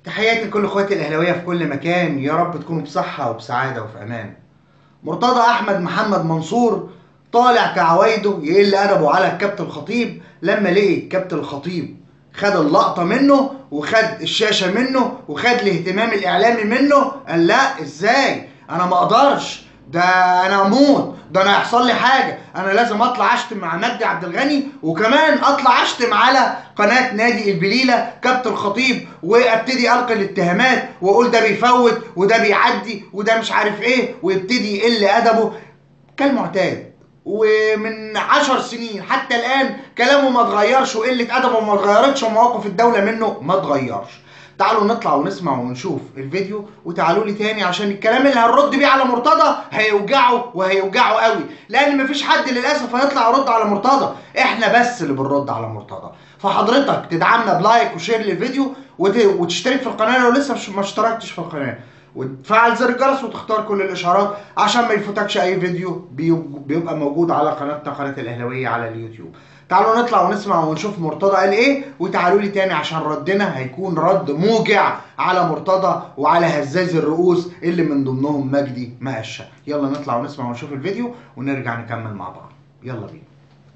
تحياتي لكل اخواتي الاهلاويه في كل مكان يا رب تكونوا بصحه وبسعاده وفي امان مرتضى احمد محمد منصور طالع كعوايده يقل ادبه على الكابتن الخطيب لما لقي الكابتن الخطيب خد اللقطه منه وخد الشاشه منه وخد الاهتمام الاعلامي منه قال لا ازاي انا ما اقدرش ده انا اموت ده انا هيحصل لي حاجه انا لازم اطلع اشتم مع مجدي عبد الغني وكمان اطلع اشتم على قناه نادي البليله كابتن خطيب وابتدي القي الاتهامات واقول ده بيفوت وده بيعدي وده مش عارف ايه ويبتدي يقل ادبه كالمعتاد ومن عشر سنين حتى الان كلامه ما اتغيرش وقله ادبه ما اتغيرتش ومواقف الدوله منه ما اتغيرش تعالوا نطلع ونسمع ونشوف الفيديو وتعالوا لي تاني عشان الكلام اللي هنرد بيه على مرتضى هيوجعه وهيوجعه قوي لان مفيش حد للاسف هيطلع يرد على مرتضى احنا بس اللي بنرد على مرتضى فحضرتك تدعمنا بلايك وشير للفيديو وت... وتشترك في القناه لو لسه مش... ما اشتركتش في القناه وتفعل زر الجرس وتختار كل الاشعارات عشان ما يفوتكش اي فيديو بي- بيبقى موجود على قناتنا قناه الاهلاويه على اليوتيوب تعالوا نطلع ونسمع ونشوف مرتضى قال ايه وتعالوا لي تاني عشان ردنا هيكون رد موجع على مرتضى وعلى هزاز الرؤوس اللي من ضمنهم مجدي مقشة يلا نطلع ونسمع ونشوف الفيديو ونرجع نكمل مع بعض يلا بينا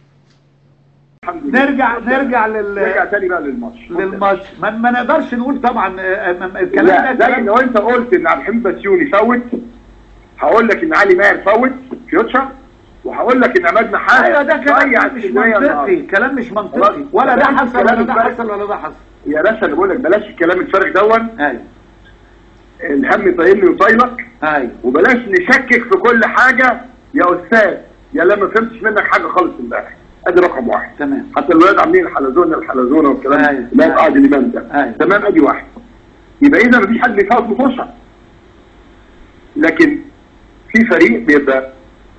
الحمد لله نرجع نرجع لل نرجع تاني بقى للماتش للماتش ما, ما نقدرش نقول طبعا آه، آه، الكلام لا ده زي كلام لو انت قلت ان عبد الحميد بسيوني فوت هقول لك ان علي ماهر فوت فيوتشر وهقول لك ان عماد نحاس ايوه ده كلام ضيع مش اسكندرية منطقي النهاردة. كلام مش خلاص. منطقي ولا ده بلاش حصل ولا الكلام ده الفارغ. حصل ولا ده حصل يا باشا انا بقول لك بلاش الكلام الفارغ دون ايوه الهم طايلني وطايلك ايوه وبلاش نشكك في كل حاجه يا استاذ يا لا ما فهمتش منك حاجه خالص امبارح ادي رقم واحد تمام حتى الولاد عاملين الحلزونه الحلزونه والكلام أيوة. لا أيوة. قاعد الامام ده أيوة. تمام ادي واحد يبقى اذا مفيش حد بيفوز بطوشه لكن في فريق بيبقى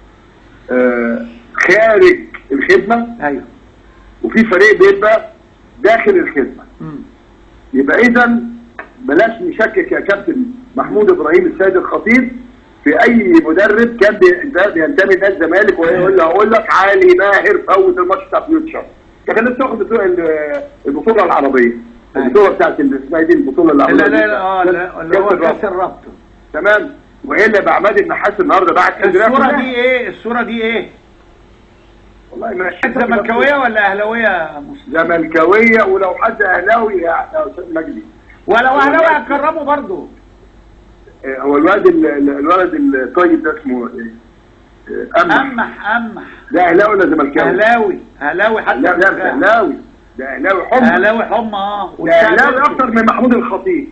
آه خارج الخدمه ايوه وفي فريق بيبقى داخل الخدمه مم. يبقى اذا بلاش نشكك يا كابتن محمود ابراهيم السيد الخطيب في اي مدرب كان بي- ده بينتمي لنادي الزمالك ويقول له اقول لك علي ماهر فوت الماتش بتاع فيوتشر انت كان لسه واخد البطوله ال- البطوله العربيه أيوة. البطوله بتاعت ال- اسمها إيه دي البطوله لا العربيه لا لا اه لا اللي هو كاس الربط تمام والا بعماد النحاس النهارده بعت الصورة دي ايه الصورة دي ايه والله ماشي انت زملكاوية ولا اهلاويه يا مسلم زملكاويه ولو حد اهلاوي يا يا استاذ مجدي ولو اهلاوي هتكرمه برضه آه، هو الولد ال- ال- الولد الطيب ده اسمه ايه؟ آه، امح امح امح ده اهلاوي ولا زملكاوي؟ اهلاوي اهلاوي حتى لا لا ده اهلاوي ده اهلاوي حمى اهلاوي حمى اه ده اهلاوي اكتر من محمود الخطيب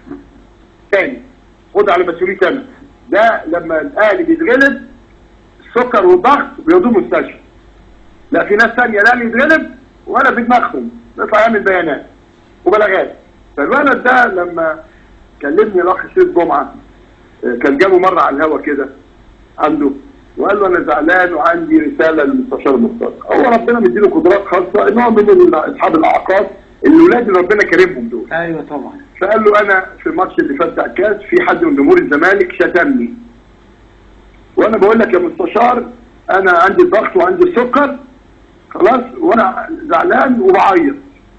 تاني خد على مسؤوليتي انا ده لما الاهلي بيتغلب السكر والضغط بيودوه مستشفى لا في ناس ثانيه الاهلي يتغلب ولا في دماغهم بيطلع يعمل بيانات وبلاغات فالولد ده لما كلمني الاخ شريف جمعه آه، كان جابه مره على الهوا كده عنده وقال له انا زعلان وعندي رساله للمستشار مرتضى هو ربنا مديله قدرات خاصه ان هو من ال- اصحاب الاعاقات الولاد اللي ربنا كرمهم دول ايوه طبعا فقال له انا في الماتش اللي فات بتاع الكاس في حد من جمهور الزمالك شتمني وانا بقول لك يا مستشار انا عندي الضغط وعندي السكر خلاص وانا زعلان وبعيط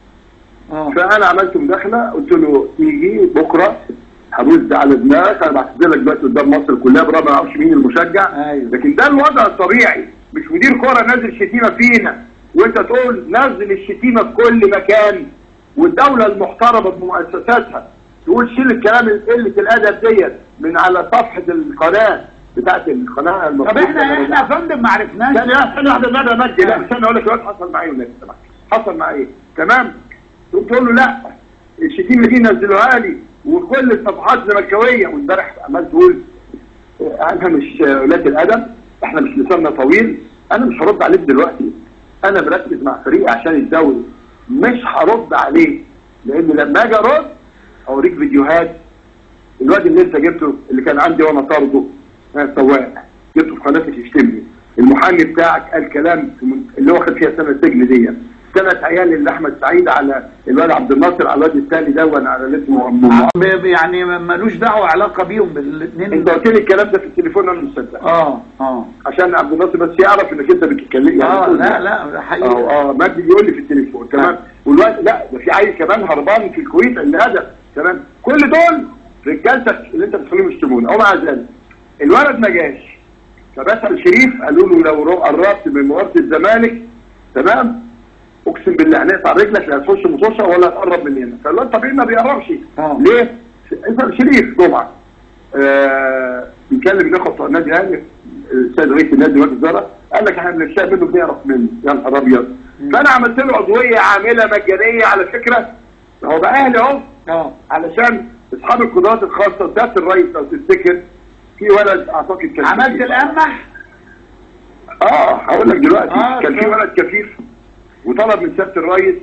اه فانا عملت مداخله قلت له تيجي بكره هبوز على دماغك انا بعتذر لك دلوقتي قدام مصر كلها برغم ما اعرفش مين المشجع أيوة. لكن ده الوضع الطبيعي مش مدير كوره نازل شتيمه فينا وانت تقول نزل الشتيمه في كل مكان والدوله المحترمه بمؤسساتها تقول شيل الكلام قله الادب ديت من على صفحه القناه بتاعت القناه طب المفروض احنا إن أنا احنا يا فندم ما عرفناش ثانية ثانية واحدة ماذا مجدي لا استنى اقول لك دلوقتي حصل معايا والنبي سمحت حصل معايا ايه تمام تقوم تقول له لا الشتيمة دي نزلوها لي وكل الصفحات زملكاوية وامبارح عمال تقول آه، احنا مش آه، ولاد الادب احنا مش لساننا طويل انا مش هرد عليك دلوقتي انا مركز مع فريقي عشان الدوري مش هرد عليه لان لما اجي ارد اوريك فيديوهات الواد اللي انت جبته اللي كان عندي وانا طارده آه، سواق جبته في قناتك يشتمني المحامي بتاعك قال كلام في من- اللي هو خد فيها سنه سجن دي ثلاث عيال اللي احمد سعيد على الواد عبد الناصر على الواد الثاني ده على اللي اسمه أم- ب- يعني ملوش دعوه علاقه بيهم بالاثنين انت قلت لي الكلام ده في التليفون انا مش مصدق اه اه عشان عبد الناصر بس يعرف انك انت بتتكلم يعني اه تقول لا يعني. لا ده اه حقيقي اه مجدي بيقول لي في التليفون تمام آه. والوقت لا ده في عيل كمان هربان في الكويت اللي هدف تمام كل دول رجالتك اللي انت بتخليهم يشتمونا ومع ذلك الولد ما جاش فبسال شريف قالوا له لو رو- قربت من مباراه الزمالك تمام اقسم بالله هنقطع رجلك لا هتخش مطوشه ولا تقرب من هنا فالواد طبيعي ما بيقربش آه. ليه؟ اسال شريف جمعه آه بيكلم الاخوه بتوع النادي الاهلي السيد رئيس النادي وادي الزرع قال لك احنا بنشتاق منه بنعرف منه يا نهار ابيض فانا عملت له عضويه عامله مجانيه على فكره هو بقى اهلي اهو اه علشان اصحاب القدرات الخاصه وسياده الرئيس لو تفتكر في ولد اعتقد كان عملت كفيف. الامح اه هقول لك دلوقتي آه، كان في اتفضل. ولد كفيف وطلب من سياده الرئيس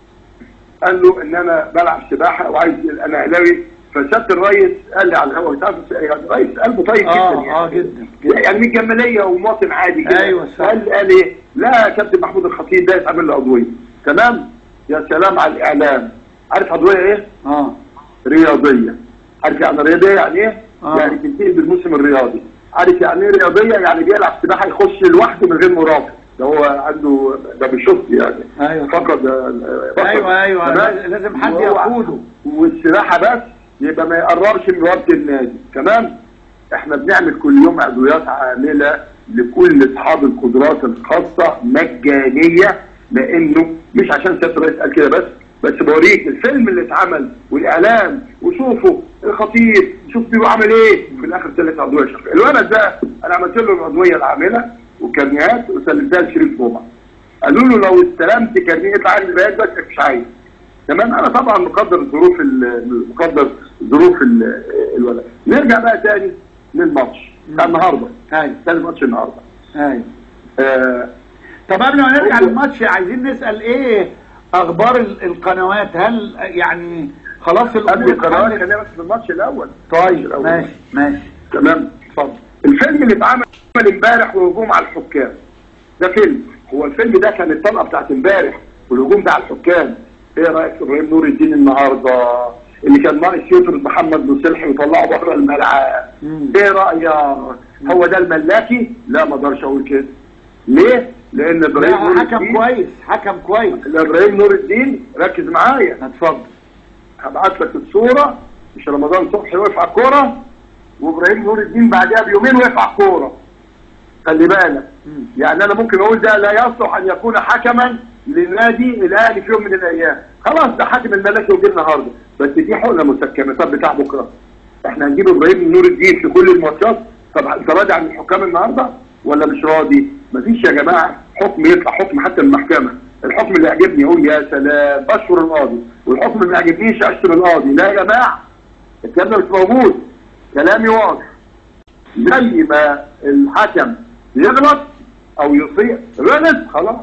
قال له ان انا بلعب سباحه وعايز انا اهلاوي فسياده الرئيس قال لي على الهواء انت عارف الرئيس قلبه طيب اه جدا يعني اه جدا جدا يعني من الجماليه ومواطن عادي كده أيوة صح. قال قال ايه لا يا كابتن محمود الخطيب ده يتعمل له عضويه تمام يا سلام على الاعلام عارف عضويه ايه؟ اه رياضيه عارف يعني رياضيه يعني ايه؟ آه. يعني تنتهي بالموسم الرياضي عارف يعني ايه رياضيه يعني بيلعب سباحه يخش لوحده من غير مرافق ده هو عنده ده بيشوف يعني أيوة. فقد فقد. ايوه ايوه تمام؟ لاز- لازم حد وهو- يقوده والسباحه بس يبقى ما يقربش من وقت النادي تمام احنا بنعمل كل يوم عضويات عامله لكل اصحاب القدرات الخاصه مجانيه لانه مش عشان سياده الرئيس قال كده بس بس بوريك الفيلم اللي اتعمل والاعلام وشوفوا الخطيب شوف بيبقى عامل ايه في الاخر ثلاث عضويه شخصيه الولد ده انا عملت له العضويه العامله وكرنيهات وسلمتها لشريف جمعه قالوا له لو استلمت كرنيه اطلع عندي بيان بس مش عايز تمام انا طبعا مقدر ظروف ال- مقدر ظروف ال- الولد نرجع بقى تاني للماتش بتاع النهارده ايوه تاني ماتش النهارده ايوه آه طب قبل ما نرجع هو- للماتش عايزين نسال ايه اخبار ال- القنوات هل يعني خلاص قبل الامور القنوات اتحلت؟ خلينا بس في الماتش الاول طيب الأول. ماشي ماشي تمام اتفضل الفيلم اللي اتعمل امبارح وهجوم على الحكام ده فيلم هو الفيلم ده كان الطلقه بتاعت امبارح والهجوم ده على الحكام ايه رايك في ابراهيم نور الدين النهارده اللي كان ناقص يطرد محمد مصلحي ويطلعه بره الملعب مم. ايه رايك هو ده الملاكي لا ما اقدرش اقول كده ليه لان لا ابراهيم هو نور حكم الدين كويس حكم كويس ابراهيم نور الدين ركز معايا اتفضل هبعت لك الصورة مش رمضان صبحي وقف على الكورة وابراهيم نور الدين بعدها بيومين وقف على الكورة خلي بالك مم. يعني انا ممكن اقول ده لا يصلح ان يكون حكما لنادي الاهلي في يوم من الايام خلاص ده حاكم الملكي وجه النهارده بس دي حقنه مسكنه طب بتاع بكره احنا هنجيب ابراهيم نور الدين في كل الماتشات طب انت راضي عن الحكام النهارده ولا مش راضي مفيش يا جماعه حكم يطلع حكم حتى من المحكمه الحكم اللي يعجبني اقول يا سلام بشكر القاضي والحكم اللي ما يعجبنيش اشتم القاضي لا يا جماعه الكلام ده مش موجود كلامي واضح زي ما الحكم يغلط او يصيع غلط خلاص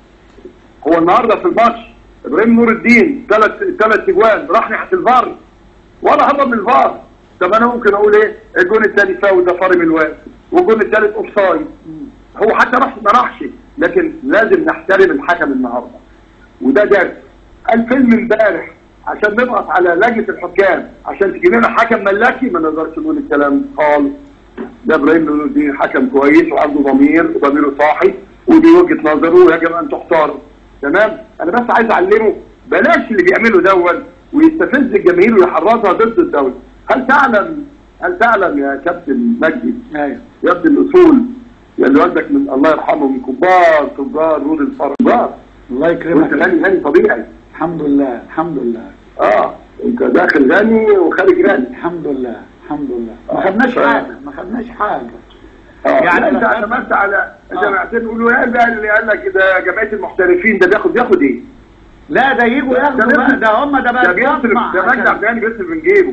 هو النهارده في الماتش ابراهيم نور الدين ثلاث ثلاث اجوان راح ناحيه الفار ولا هرب من الفار طب انا ممكن اقول ايه الجون الثاني فاول ده فارم الواد والجون الثالث اوف سايد هو حتى راح ما راحش لكن لازم نحترم الحكم النهارده وده درس الفيلم امبارح عشان نضغط على لجنه الحكام عشان تجيب لنا حكم ملاكي ما نقدرش نقول الكلام خالص ده ابراهيم نور الدين حكم كويس وعنده ضمير وضميره صاحي ودي وجهه نظره ويجب ان تحترم تمام انا بس عايز اعلمه بلاش اللي بيعمله دون ويستفز الجماهير ويحرضها ضد الدوله هل تعلم هل تعلم يا كابتن مجدي ايوه يا ابن الاصول يا اللي والدك من الله يرحمه من كبار كبار رود الفرج كبار الله وانت يكرمك غني غني طبيعي الحمد لله الحمد لله اه انت داخل غني وخارج غني الحمد لله الحمد لله ما آه. خدناش ف- حاجه ما خدناش حاجه اه يعني يعني انت لو- اعتمدت على آه. جماعتين يقولوا يا ده اللي قال لك ده جمعيه المحترفين ده بياخد بياخد ايه؟ لا ده يجوا ياخدوا ده بقى بيصرف- ده هم ده بقى ده بيصرف يطمع ده مجدي عشان- عبد الغني بيصرف من جيبه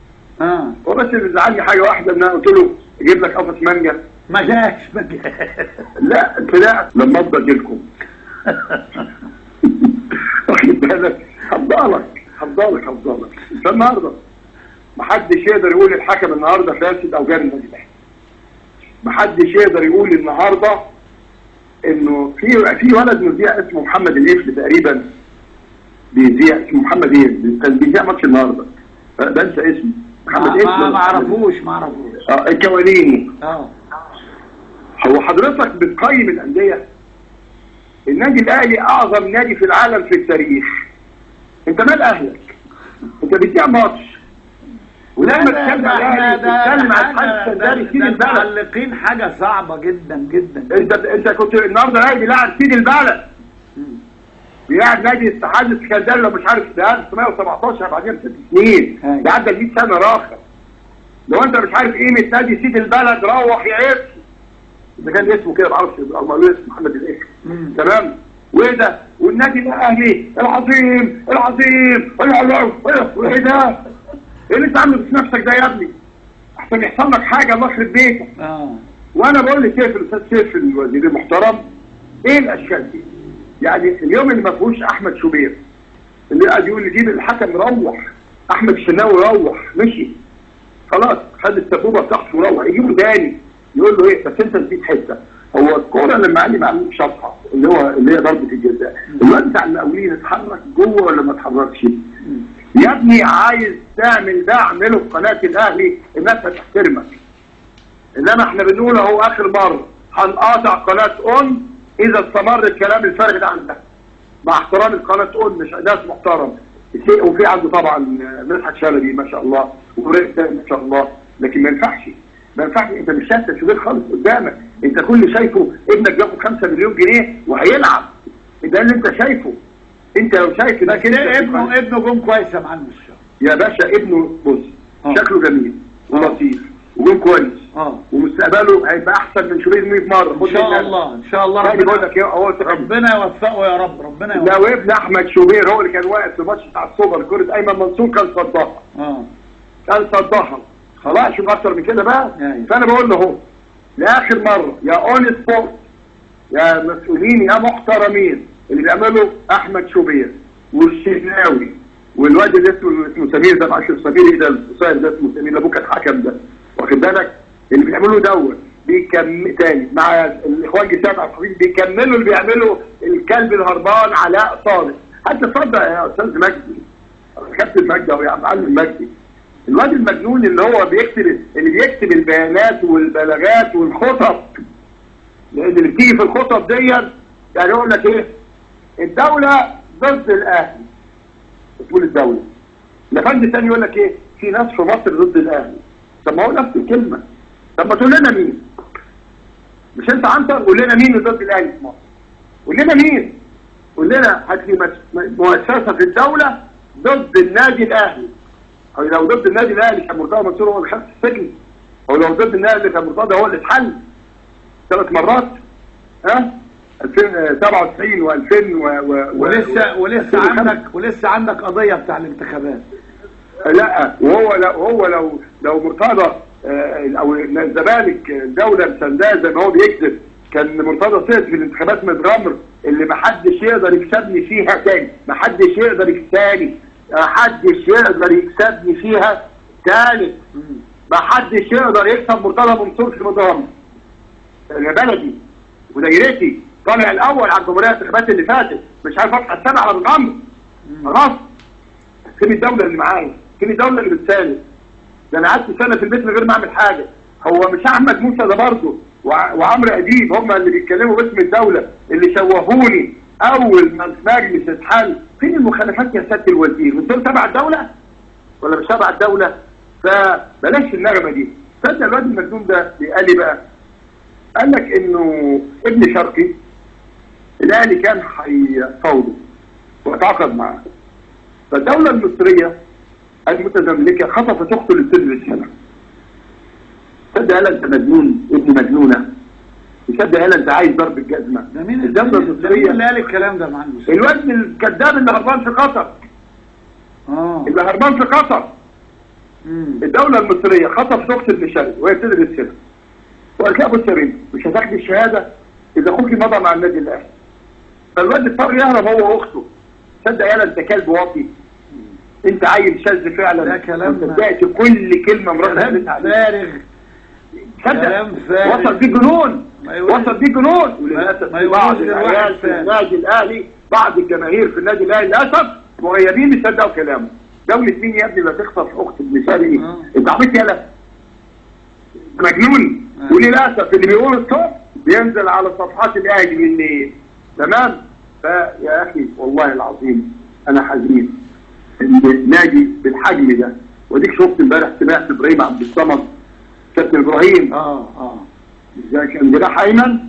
اه هو بس اللي زعلني حاجه واحده ان انا قلت له اجيب لك قفص مانجا ما جاش ما جاش لا طلعت لما افضل اجيلكم واخد بالك هفضلك هفضلك هفضلك فالنهارده محدش يقدر يقول الحكم النهارده فاسد او جاري النادي الاهلي محدش يقدر يقول النهارده انه في في ولد مذيع اسمه محمد القفل تقريبا بيذيع اسمه محمد ايه كان بيذيع ماتش النهارده بنسى اسمه محمد ما- القفل ما ولا ما محمد- اعرفوش ما اعرفوش اه الكواليني اه هو حضرتك بتقيم الانديه النادي الاهلي اعظم نادي في العالم في التاريخ انت مال اهلك انت بتبيع ماتش ولما لا ده تتكلم ده على احنا الاهلي ده تتكلم على حاجة- الحاج ده- السندري سيد ده البلد معلقين حاجة صعبة جدا جدا انت انت كنت النهارده نادي بيلعب سيد البلد بيلعب نادي اتحاد اسكندريه لو مش عارف ده 1917 بعدين ست سنين أيوة. ده عدى 100 سنه راخر لو انت مش عارف قيمه نادي سيد البلد روح يا عيب ده كان اسمه كده معرفش الله اسمه محمد الايه مم. تمام وايه ده والنادي الاهلي العظيم العظيم وايه ده ايه اللي انت عامله في نفسك ده يا ابني احسن يحصل لك حاجه الله يخرب بيتك اه وانا بقول لسيف الاستاذ سيف الوزير المحترم ايه الاشكال دي؟ يعني اليوم اللي ما فيهوش احمد شوبير اللي قاعد يقول لي جيب الحكم روح احمد الشناوي روح مشي خلاص خد السبوبه بتاعته وروح يجيبه تاني يقول له ايه بس انت نسيت حته هو الكوره لما علي معلم شاطها اللي هو اللي هي ضربه الجزاء الواد بتاع المقاولين اتحرك جوه ولا ما اتحركش؟ يا ابني عايز تعمل ده اعمله في قناه الاهلي الناس هتحترمك انما احنا بنقول اهو اخر مره هنقاطع قناه اون اذا استمر الكلام الفارغ ده عندنا مع احترام القناه اون مش ناس محترم في- وفي عنده طبعا مدحت شلبي ما شاء الله وريك ده ما شاء الله لكن ما ينفعش ما ينفعش انت مش شايف تشوير خالص قدامك انت كل اللي شايفه ابنك بياخد 5 مليون جنيه وهيلعب ده اللي انت شايفه انت لو شايف بس انك إيه انت ابنه ابنه جون كويس يا معلم الشهر يا باشا ابنه بص آه. شكله جميل ولطيف وجون كويس اه ومستقبله هيبقى احسن من شوبير 100 مره ان شاء الله ان شاء الله يعني بقول ربنا لك ايه هو ربنا ربنا يوفقه يا رب ربنا يوفقه لو ابن احمد شوبير هو اللي كان واقف في الماتش بتاع السوبر كره ايمن منصور كان صدها اه كان صدها خلاص شوف اكتر من كده بقى أيوة. فانا بقول له اهو لاخر مره يا اون سبورت يا مسؤولين يا محترمين اللي بيعملوا احمد شوبير والشناوي والواد اللي اسمه اسمه سمير ده معلش سمير ايه ده القصير ده اسمه سمير ابوك الحكم ده واخد بالك اللي بيعملوا دوت بيكمل تاني مع الاخوان جسام عفريت بيكملوا اللي بيعملوا الكلب الهربان علاء صالح حتى تصدق يا استاذ مجدي كابتن مجدي او يا معلم مجدي الواد المجنون اللي هو بيكتب اللي بيكتب البيانات والبلاغات والخطط لان اللي بتيجي في الخطط دي يعني يقول لك ايه الدولة ضد الاهلي تقول الدولة لفند تاني يقول لك ايه في ناس في مصر ضد الاهلي طب ما هو نفس الكلمة طب ما تقول لنا مين مش انت عنتر قول لنا مين اللي ضد الاهلي في مصر قول لنا مين قول لنا هات لي مس- مؤسسة في الدولة ضد النادي الاهلي او لو ضد النادي الاهلي كان مرتضى منصور هو اللي خد السجن او لو ضد النادي كان مرتضى هو اللي اتحل ثلاث مرات ها 2097 و2000 و... و... ولسه و- ولسه 2005. عندك ولسه عندك قضيه بتاع الانتخابات لا وهو لو هو لو لو مرتضى آه، او الزمالك الدوله مسانداه زي ما هو بيكذب كان مرتضى صيد في الانتخابات متغمر اللي ما حدش يقدر يكسبني فيها تاني ما حدش يقدر يكسبني ما حدش يقدر يكسبني فيها تاني ما حدش يقدر يكسب مرتضى منصور في متغمر انا بلدي ودايرتي طالع الاول على الجمهوريه الانتخابات اللي فاتت مش عارف افتح السنه على متغمر خلاص فين الدوله اللي معايا فين الدوله اللي بتساند ده انا قعدت سنه في البيت من غير ما اعمل حاجه هو مش احمد موسى ده برضه وع- وعمرو اديب هم اللي بيتكلموا باسم الدوله اللي شوهوني اول ما المجلس اتحل فين المخالفات يا سياده الوزير دول تبع الدوله ولا مش تبع الدوله فبلاش النغمه دي تصدق الواد المجنون ده قال لي بقى قال لك انه ابن شرقي الاهلي كان هيفاوضه واتعاقد معاه فالدولة المصرية المتزملكة خطفت أخته للسجن السنة تصدق هلا أنت مجنون ابن مجنونة تصدق هلا أنت عايز ضرب الجزمة ده مين الدولة ده مين المصرية اللي قال الكلام ده يا معلم الواد الكذاب اللي هربان في قطر اه اللي هربان في قطر مم. الدولة المصرية خطفت أخت ابن شرقي وهي بتدرس هنا وقالت لها بص يا بنت مش هتاخدي الشهادة إذا أخوكي مضى مع النادي الأهلي فالواد اضطر يهرب هو وأخته تصدق يالا أنت كلب واطي أنت عيل شاذ فعلا ده كلام- وأنت صدقت كل كلمة مراتك كلام قالتها عليك. فارغ كلام تصدق فارغ. وصل بيه جنون ما يقولش- وصل بيه جنون وللاسف ما في بعض يقولوش غير واحد العيال في فارغ. النادي الاهلي بعض الجماهير في النادي الاهلي للاسف مغيبين بيصدقوا كلامه دولة مين يا ابني اللي تخطف اخت ابن شرقي آه. انت عبيط يالا مجنون آه. وللاسف اللي بيقول الصوت بينزل على صفحات الاهلي بالليل تمام فيا اخي والله العظيم انا حزين ان نادي بالحجم ده واديك شفت امبارح سمعت ابراهيم عبد الصمد كابتن ابراهيم اه اه ازاي كان جناح ايمن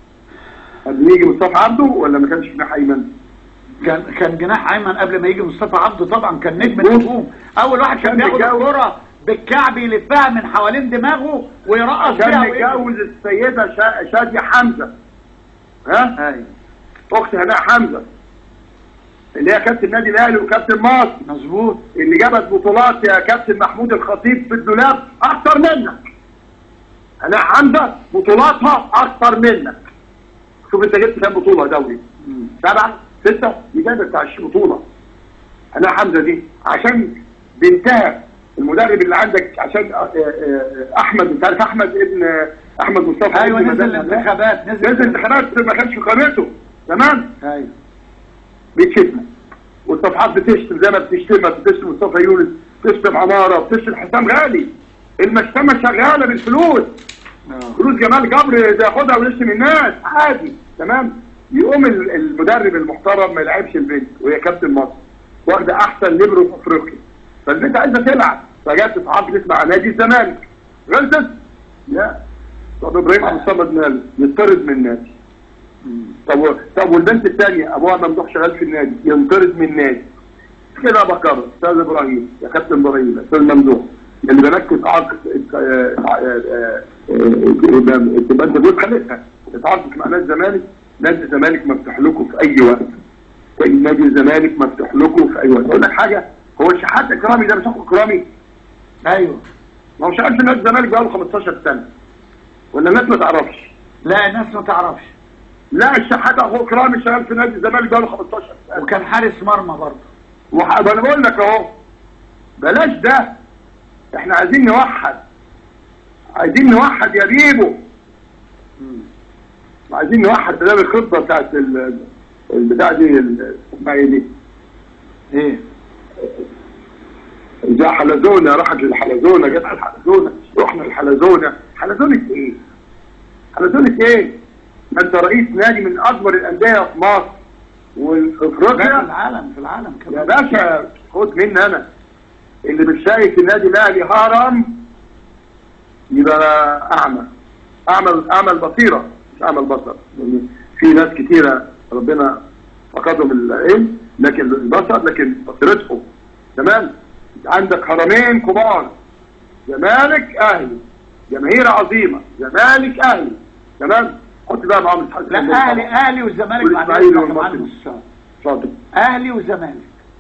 قبل يجي مصطفى عبده ولا ما كانش جناح ايمن؟ كان كان جناح ايمن قبل ما يجي مصطفى عبده طبعا كان نجم مظبوط. النجوم اول واحد كان كان بياخد متجوز. الكرة بالكعب يلفها من حوالين دماغه ويرقص كان بيها ويجري. متجوز السيده شا- شاديه حمزه ها ايوه اخت هناء حمزه اللي هي كابتن النادي الاهلي وكابتن مصر مظبوط اللي جابت بطولات يا كابتن محمود الخطيب في الدولاب اكتر منك هناء حمزه بطولاتها اكتر منك شوف انت جبت كام بطوله دوري مم. سبعه سته دي جابت بتاع 20 بطوله هناء حمزه دي عشان بنتها المدرب اللي عندك عشان آه، آه، آه، احمد انت عارف احمد ابن آه، احمد مصطفى ايوه ابن نزل مدام هناء. الانتخابات نزل نزل انتخابات ما كانش في قناته تمام ايوه بيتشتم والصفحات بتشتم زي ما بتشتم بتشتم مصطفى يونس بتشتم عماره بتشتم حسام غالي المشتمه شغاله بالفلوس آه. فلوس جمال جبر ياخدها ويشتم الناس عادي تمام يقوم ال- المدرب المحترم ما يلعبش البنت وهي كابتن مصر واخده احسن ليبرو في افريقيا فالبنت عايزه تلعب فجت تتعاقد مع نادي الزمالك غلطت لا طب ابراهيم عبد الصمد ماله يطرد من النادي مم. طب و- طب والبنت الثانيه ابوها ممدوح شغال في النادي ينطرد من النادي كده بكر استاذ ابراهيم يا كابتن ابراهيم استاذ ممدوح اللي بنكت عقد آه، آه، آه، آه، تبقى انت جوز خليتها اتعاقدت مع نادي الزمالك نادي الزمالك مفتوح لكم في اي وقت نادي الزمالك مفتوح لكم في اي وقت اقول لك حاجه هو الشحات اكرامي ده مش اخو اكرامي ايوه ما هو شغال في نادي الزمالك بقاله 15 سنه ولا الناس ما تعرفش لا الناس ما تعرفش لا الشحات اخو اكرامي شغال في نادي الزمالك بقاله 15 سنه وكان حارس مرمى برضه وح- انا بقول لك اهو بلاش ده احنا عايزين نوحد عايزين نوحد يا بيبو مم. عايزين نوحد بدل الخطه بتاعت ال- البتاع دي ال- اسمها ايه دي؟ ايه زي حلزونه راحت للحلزونه جت على الحلزونه رحنا الحلزونه حلزونه ايه؟ حلزونه ايه؟ ما انت رئيس نادي من اكبر الانديه في مصر لا، في وافريقيا العالم في العالم يا كمان باشا خد مني انا اللي مش شايف النادي الاهلي هرم يبقى اعمى اعمى اعمى البصيره مش اعمى البصر لأن في ناس كتيره ربنا فقدهم العلم لكن البصر لكن بصيرتهم تمام عندك هرمين كبار زمالك اهلي جماهير عظيمه زمالك اهلي تمام حط بقى معاهم الاتحاد لا السعودي اهلي طبعاً. اهلي والزمالك والإسماعيلي بعدين مع والمصري. المستوى اتفضل اهلي وزمالك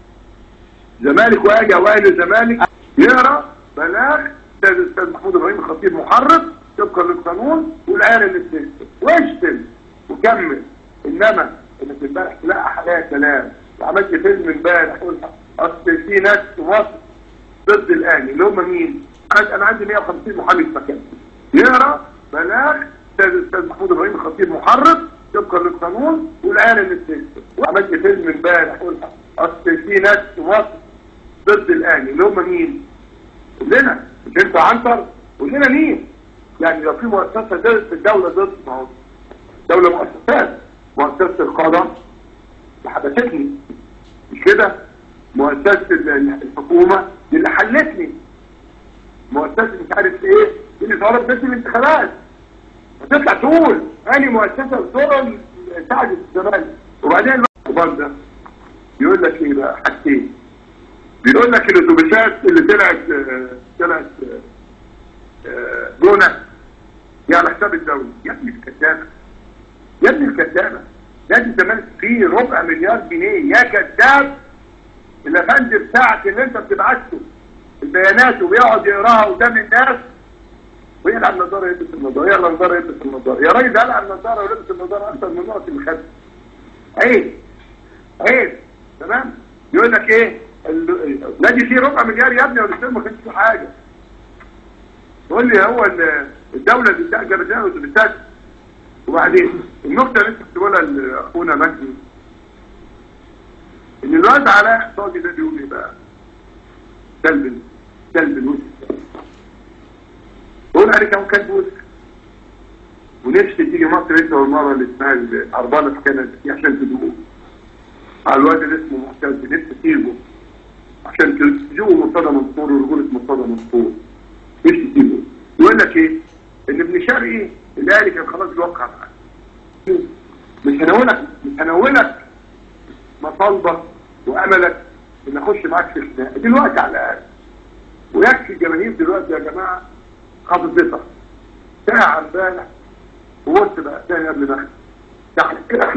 زمالك واجي اوائل الزمالك يقرا بلاغ استاذ الاستاذ محمود ابراهيم الخطيب محرض طبقا للقانون والعيال اللي بتشتم واشتم وكمل انما انك امبارح تلاقي حالات كلام وعملت فيلم امبارح قلت اصل في ناس في مصر ضد الاهلي اللي هم مين؟ انا أنا عندي 150 محامي في مكان يقرا بلاغ استاذ الاستاذ محمود ابراهيم الخطيب محرض طبقا للقانون والعيال اللي بتشتم وعملت فيلم امبارح قلت اصل في ناس في مصر ضد الاهلي اللي هم مين؟ قول لنا مش انت عنتر قول لنا مين؟ يعني لو في مؤسسه ضد في الدوله ضد ما هو دوله مؤسسات مؤسسه القاده اللي حبستني مش كده؟ مؤسسه ال- الحكومه دي اللي حلتني مؤسسه مش عارف ايه دي اللي ظهرت بس الانتخابات هتطلع تقول اني مؤسسه بتقول ساعدت الزمالك وبعدين الوقت ده يقول لك ايه بقى حاجتين بيقول لك الاتوبيسات اللي طلعت آه، طلعت آه، آه، جونه دي على حساب الدوله يا ابني الكدابه يا ابني الكدابه نادي الزمالك فيه ربع مليار جنيه يا كذاب الافندي بتاعك اللي انت بتبعت له البيانات وبيقعد يقراها قدام الناس ويقلع النظاره يلبس النظاره يقلع النظاره يلبس النظاره يا راجل ده قلع النظاره ولبس النظاره اكتر من نقط المخده عيب عيب تمام يقول لك ايه ال- نادي فيه ربع مليار يا ابني والاستاذ ما كانش فيه حاجه تقول لي هو ال- الدوله اللي بتأجر لنا الاتوبيسات وبعدين النقطه اللي انت بتقولها لاخونا مجدي ان الواد علاء صادي ده بيقول ايه بقى سلب سلب الوسط بقول عليك اهو كلب وسط ونفسي تيجي مصر انت والمره اللي اسمها العربانه في كندا دي عشان تدوقوا على الواد اللي اسمه معتز نفسي تيجوا عشان تدوقوا مرتضى منصور ورجوله مرتضى منصور مش تسيبه يقول لك ايه ان ابن شرقي الاهلي كان خلاص بيوقع معاه مش هنولك مش هنولك مطالبك واملك ان اخش معاك في خناقه دلوقتي على الاقل ويكفي الجماهير دلوقتي يا جماعه خبطتها ساعه امبارح ووصل بقى تاني قبل ما يعني كده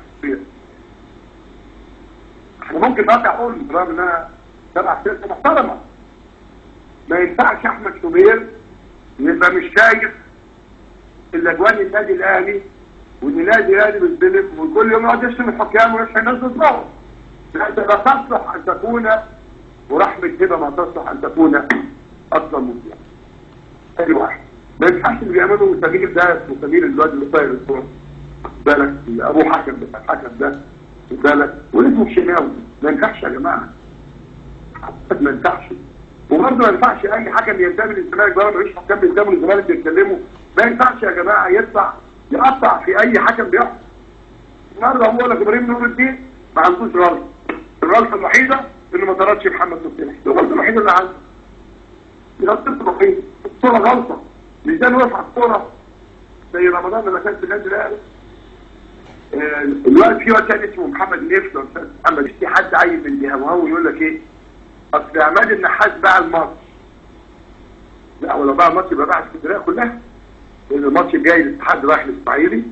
احنا ممكن نقطع اقول برغم انها تبع سياسه محترمه ما ينفعش احمد شوبير يبقى مش شايف الاجوان النادي الاهلي وان النادي الاهلي بيتظلم وكل يوم يقعد يشتم الحكام ويشتم الناس ضدهم لا انت لا تصلح ان تكون ورحمه كده ما تصلح ان تكون اصلا مذيع ادي واحد ما ينفعش اللي بيعمله سمير ده وسمير الواد اللي طاير الكوره خد بالك ابوه حكم بتاع الحكم ده خد بالك واسمه الشناوي ما ينفعش يا جماعه ما ينفعش وبرضه ما ينفعش اي حكم ينتمي للزمالك بقى مفيش حكام بينتموا للزمالك بيتكلموا ما ينفعش يا جماعه يطلع يقطع في اي حكم بيحكم النهارده هو لك ابراهيم نور الدين ما عندوش غلط الغلطه الوحيده انه ما طردش محمد مفتاح الغلطه الوحيده اللي عنده غلطته الوحيده الصوره غلطه مش ده واقف على الكوره زي رمضان لما كان في النادي الاهلي آه، الوقت في وقت تاني اسمه محمد النفس ولا أستاذ محمد في حد عيل من بيهوهو يقول لك ايه اصل عماد النحاس باع الماتش لا ولا باع الماتش يبقى باع اسكندريه كلها لان الماتش الجاي الاتحاد رايح للاسماعيلي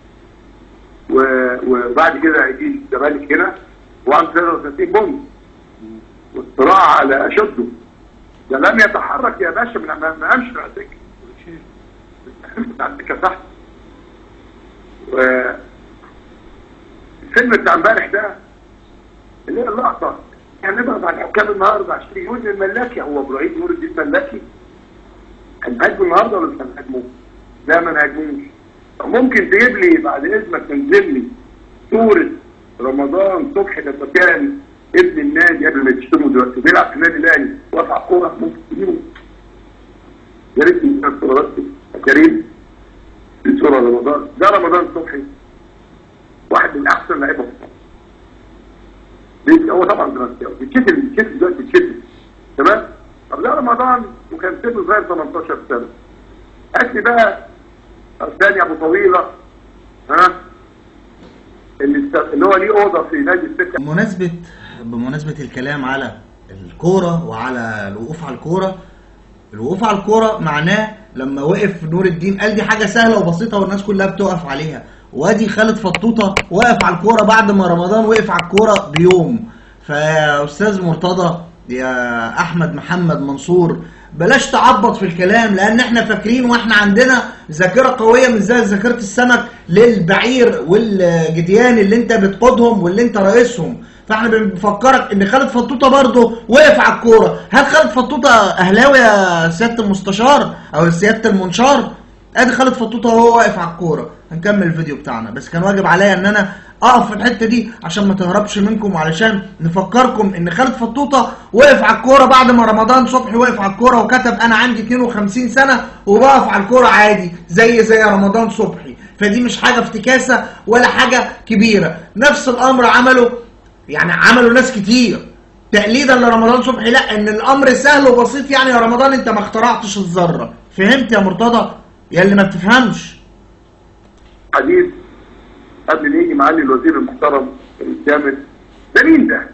و- وبعد كده هيجي الزمالك هنا وعنده 33 بونت والصراع على اشده ده لم يتحرك يا باشا من ما ما قامش على السكه على السكه تحت و- الفيلم بتاع امبارح ده اللي هي اللقطه هنضغط على الحكام النهارده عشان يقول الملاكي هو ابراهيم نور الدين ملاكي هنهاجمه النهارده ولا مش هنهاجمه؟ لا ما نهاجموش ممكن تجيب لي بعد اذنك تنزل لي صوره رمضان صبحي لما كان ابن النادي قبل ما يشتموا دلوقتي بيلعب في النادي الاهلي وقع كوره ممكن تجيبه يا ريت تجيب الصوره بس يا كريم دي صوره رمضان ده رمضان صبحي واحد من احسن لعيبه في مصر بيت- هو طبعا دراسي بيتشتم بيتشتم دلوقتي بيتشتم تمام طب ده رمضان وكان سنه صغير 18 سنه هات لي بقى الثاني ابو طويله ها اللي است- اللي هو ليه اوضه في نادي السكه بمناسبة بمناسبة الكلام على الكورة وعلى الوقوف على الكورة الوقوف على الكورة معناه لما وقف نور الدين قال دي حاجة سهلة وبسيطة والناس كلها بتقف عليها وادي خالد فطوطة وقف على الكورة بعد ما رمضان وقف على الكورة بيوم فيا أستاذ مرتضى يا أحمد محمد منصور بلاش تعبط في الكلام لان احنا فاكرين واحنا عندنا ذاكره قويه مش زي ذاكره السمك للبعير والجديان اللي انت بتقودهم واللي انت رئيسهم فاحنا بنفكرك ان خالد فطوطه برضه وقف على الكوره هل خالد فطوطه اهلاوي يا سياده المستشار او سياده المنشار ادي خالد فطوطه وهو واقف على الكوره هنكمل الفيديو بتاعنا بس كان واجب عليا ان انا اقف في الحته دي عشان ما تهربش منكم وعلشان نفكركم ان خالد فطوطه وقف على الكوره بعد ما رمضان صبحي وقف على الكوره وكتب انا عندي 52 سنه وبقف على الكوره عادي زي زي رمضان صبحي فدي مش حاجه افتكاسه ولا حاجه كبيره نفس الامر عمله يعني عملوا ناس كتير تقليدا لرمضان صبحي لا ان الامر سهل وبسيط يعني يا رمضان انت ما اخترعتش الذره فهمت يا مرتضى يا اللي ما بتفهمش حديث قبل ما يجي معالي الوزير المحترم الجامد ده مين ده؟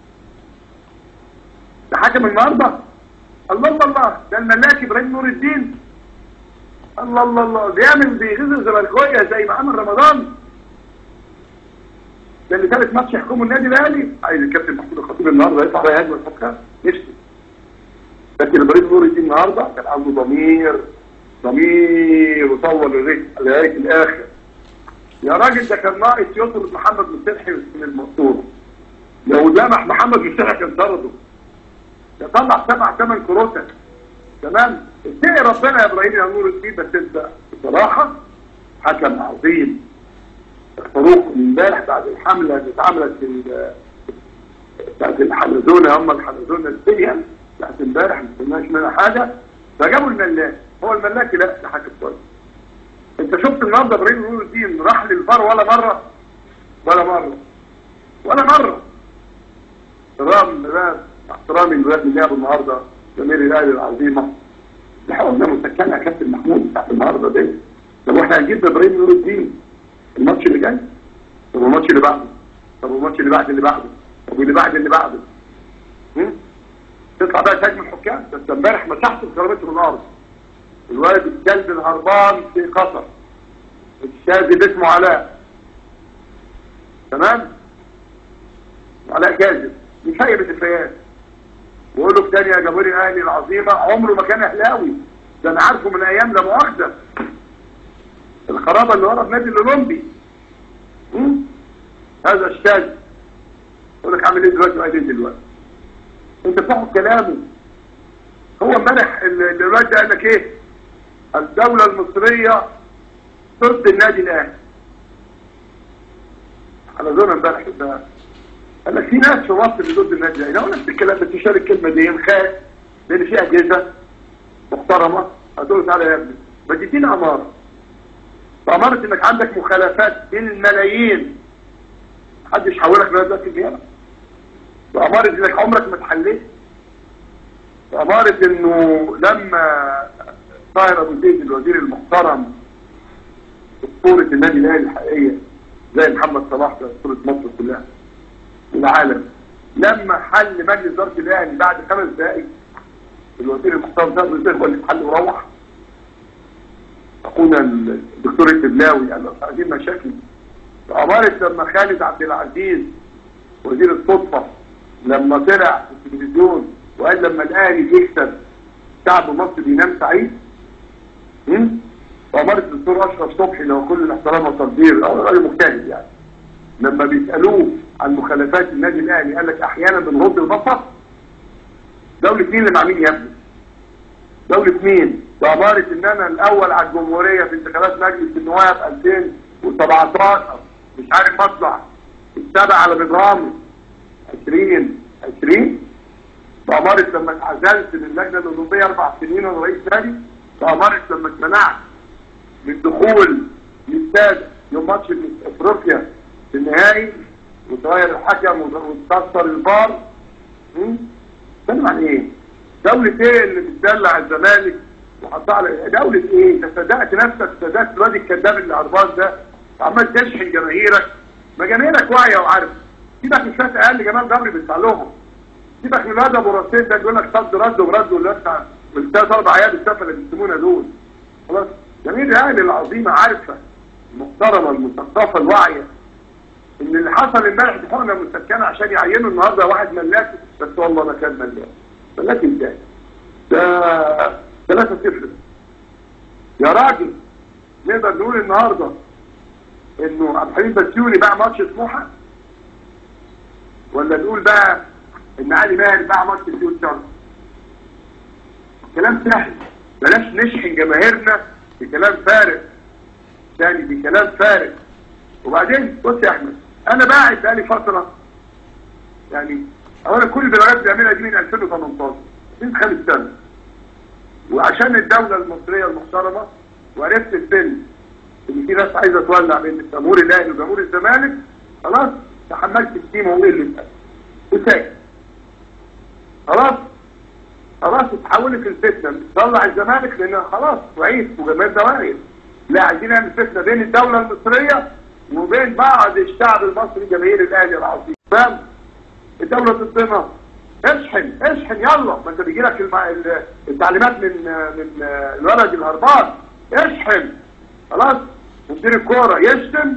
ده حكم النهارده؟ الله الله الله ده الملاك ابراهيم نور الدين الله الله الله بيعمل بيغيظ الزمالكويه زي ما عمل رمضان ده اللي ثالث ماتش يحكمه النادي الاهلي عايز الكابتن محمود الخطيب النهارده يطلع بقى يهاجم الحكام نفسي لكن ابراهيم نور الدين النهارده كان عنده ضمير ضمير وطول الرجل لغايه الاخر يا راجل ده كان ناقص يطرد محمد مفتاحي من المقصوره لو لمح محمد مفتاحي كان طرده ده طلع سبع ثمان كروتة تمام اتقي ربنا يا ابراهيم يا نور الدين بس انت بصراحه حكم عظيم فاروق امبارح بعد الحمله اللي اتعملت في ال- بتاعت الحلزونه هم الحلزونه السيئه بتاعت امبارح ما قلناش منها حاجه فجابوا الملاك هو الملاك لا ده حاجه كويس انت شفت النهارده ابراهيم نور الدين راح للفار ولا مره ولا مره ولا مره بالرغم ان ده احترامي لولاد اللعب النهارده جماهير الاهلي العظيمه لحقنا مسكنه يا كابتن محمود بتاعت النهارده دي طب واحنا هنجيب ابراهيم نور الدين الماتش اللي جاي طب والماتش اللي بعده طب والماتش اللي بعد اللي بعده طب واللي بعد اللي بعده هم؟ تطلع بقى تهاجم الحكام ده انت امبارح مسحت كرامته من الارض الواد الكلب الهربان في قطر الشاذ اسمه علاء تمام علاء كاذب يسيب الدفاعات ويقول له تاني يا جمهور الاهلي العظيمه عمره ما كان اهلاوي ده انا عارفه من ايام لا مؤاخذه الخرابه اللي ورا النادي الاولمبي هم؟ هذا الشاذ يقول لك عامل ايه دلوقتي وقاعد ايه دلوقتي انت بتاخد كلامه هو امبارح ال- الواد ده قال لك ايه الدولة المصرية ضد النادي الاهلي على زون امبارح ده قال لك في ناس في مصر اللي ضد النادي الاهلي هو نفس الكلام بس يشارك الكلمة دي خاف لان في اجهزة محترمة هتقول له تعالى يا ابني ما تدينا امارة فامارة انك عندك مخالفات بالملايين محدش حولك لغايه دلوقتي النيابه وأمارة انك عمرك ما اتحليت وأمارة انه لما طاهر ابو زيد الوزير المحترم اسطورة النادي الاهلي الحقيقية زي محمد صلاح ده اسطورة مصر كلها والعالم لما حل مجلس إدارة الاهلي بعد خمس دقائق الوزير المحترم ده الوزير هو اللي اتحل وروح اخونا الدكتور الدبلاوي قال له مش عايزين مشاكل وأمارة لما خالد عبد العزيز وزير الصدفة لما طلع في التلفزيون وقال لما الاهلي يكسب شعب مصر بينام سعيد هم؟ وأمارة الدكتور أشرف صبحي لو كل الاحترام والتقدير أو راجل مجتهد يعني لما بيسألوه عن مخالفات النادي الأهلي قال لك أحيانا بنغض البصر دولة مين اللي مع مين يا ابني؟ دولة مين؟ وأمارة إن أنا الأول على الجمهورية في انتخابات مجلس النواب 2017 مش عارف أطلع السابع على برامج 20 20 بأمارة لما اتعزلت من اللجنة الأوروبية أربع سنين وأنا رئيس نادي بأمارة لما اتمنعت من دخول الاستاد يوم ماتش افريقيا في النهائي وتغير الحكم وتكسر البار بتكلم عن ايه؟ دولة ايه اللي بتدلع الزمالك وحطها على دولة ايه؟ انت صدقت نفسك صدقت الواد الكذاب اللي هربان ده عمال تشحن جماهيرك ما جماهيرك واعية وعارفة سيبك من شوية اقل جمال جبري بيدفع لهم سيبك من الواد ابو راسين ده بيقول لك صد رد ورد ولا بتاع والثلاث اربع عيال السفله اللي بيسمونا دول خلاص جميل الاهلي العظيمه عارفه المحترمه المثقفه الواعيه ان اللي حصل امبارح دي حقنه مسكنه عشان يعينوا النهارده واحد ملاك بس والله ما كان ملاك ملاك ازاي؟ ده 3 0 يا راجل نقدر نقول النهارده انه عبد الحليم بسيوني باع ماتش سموحه ولا نقول بقى ان علي ماهر باع ماتش فيوتشر كلام سهل بلاش نشحن جماهيرنا بكلام فارغ تاني بكلام فارغ وبعدين بص يا احمد انا باعت بقالي فتره يعني اولا كل البلاغات اللي بيعملها دي من 2018 من خمس سنه وعشان الدوله المصريه المحترمه وعرفت الفيلم ان في ناس عايزه تولع بين جمهور الاهلي وجمهور الزمالك خلاص تحملت التيم وايه اللي بقى وساكت خلاص خلاص اتحولت الفتنه طلع الزمالك لان خلاص وعيد وجماهير دوائر لا عايزين نعمل فتنه بين الدوله المصريه وبين بعض الشعب المصري جماهير الاهلي العظيم فاهم الدوله ضدنا اشحن اشحن يلا ما انت بيجي لك الم... ال- التعليمات من من الولد الهربان اشحن خلاص مدير الكوره يشتم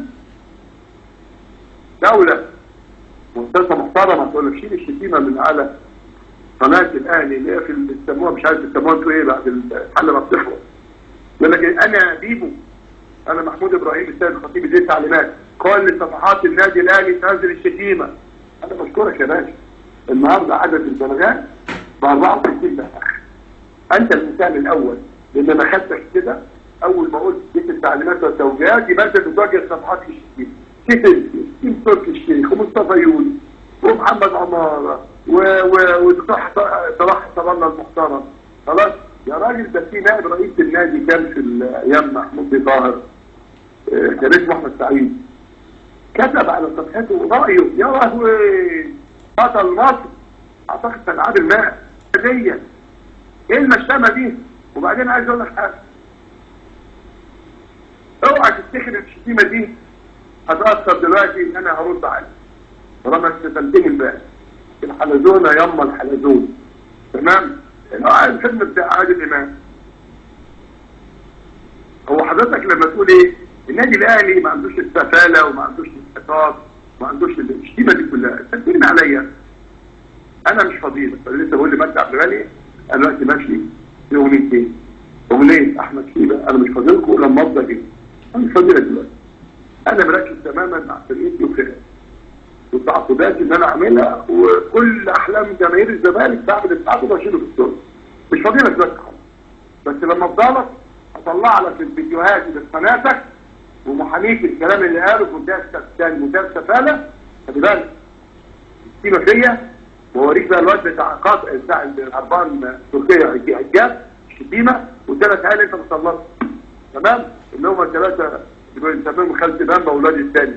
دوله مؤسسه محترمه تقول لك شيل الشتيمه من على قناه الاهلي اللي هي في ال- بيسموها مش عارف بيسموها انتوا ايه بعد الحل ما بتخلص يقول لك إيه، انا بيبو انا محمود ابراهيم السيد الخطيب دي التعليمات كل صفحات النادي الاهلي تنزل الشتيمه انا بشكرك يا باشا النهارده عدد البلاغات ب 64 بلاغ انت المثال الاول لان انا خدتك كده اول ما قلت ديك التعليمات والتوجيهات يبقى انت بتواجه صفحات الشتيمه كتب تيم تركي الشيخ ومصطفى يونس ومحمد عمارة و- و- ودكتور حط- صلاح حسب الله المحترم خلاص يا راجل ده في نائب رئيس النادي كان في ال- ايام محمود بن طاهر آه، كان اسمه احمد سعيد كتب على صفحته رايه يا لهوي بطل مصر اعتقد في العاب الماء دي ايه المشتمه دي وبعدين عايز اقول لك حاجه اوعى تفتكر ان الشتيمه دي هتاثر دلوقتي ان انا هرد عليك طالما استسلمتني امبارح الحلزونه يما الحلزون تمام الفيلم بتاع عادل امام هو حضرتك لما تقول ايه النادي الاهلي ما عندوش السفاله وما عندوش الاحتكار وما عندوش الشتيمه دي كلها تسلمني عليا انا مش فضيلة لسه بقول لي مجدي عبد الغني انا دلوقتي ماشي في اغنيتين اغنيه احمد شيبه انا مش فاضلكم لما افضل ايه انا مش فاضلك دلوقتي انا مركز تماما مع فرقتي وفرقتي والتعاقدات اللي انا عاملها وكل احلام جماهير الزمالك بعد التعاقد بشيله في السوق مش فاضلك دلوقتي خالص بس لما افضلك هطلع لك الفيديوهات اللي في قناتك ومحاميك الكلام اللي قاله في منتهى السفاله منتهى السفاله خلي بالك الشتيمه فيا واوريك بقى الواد بتاع قاط بتاع الهربان تركيا حجاب شتيمه والثلاث عيال انت مسلطهم تمام اللي هم الثلاثه اللي بنسميهم خالتي بامبا واولاد الثاني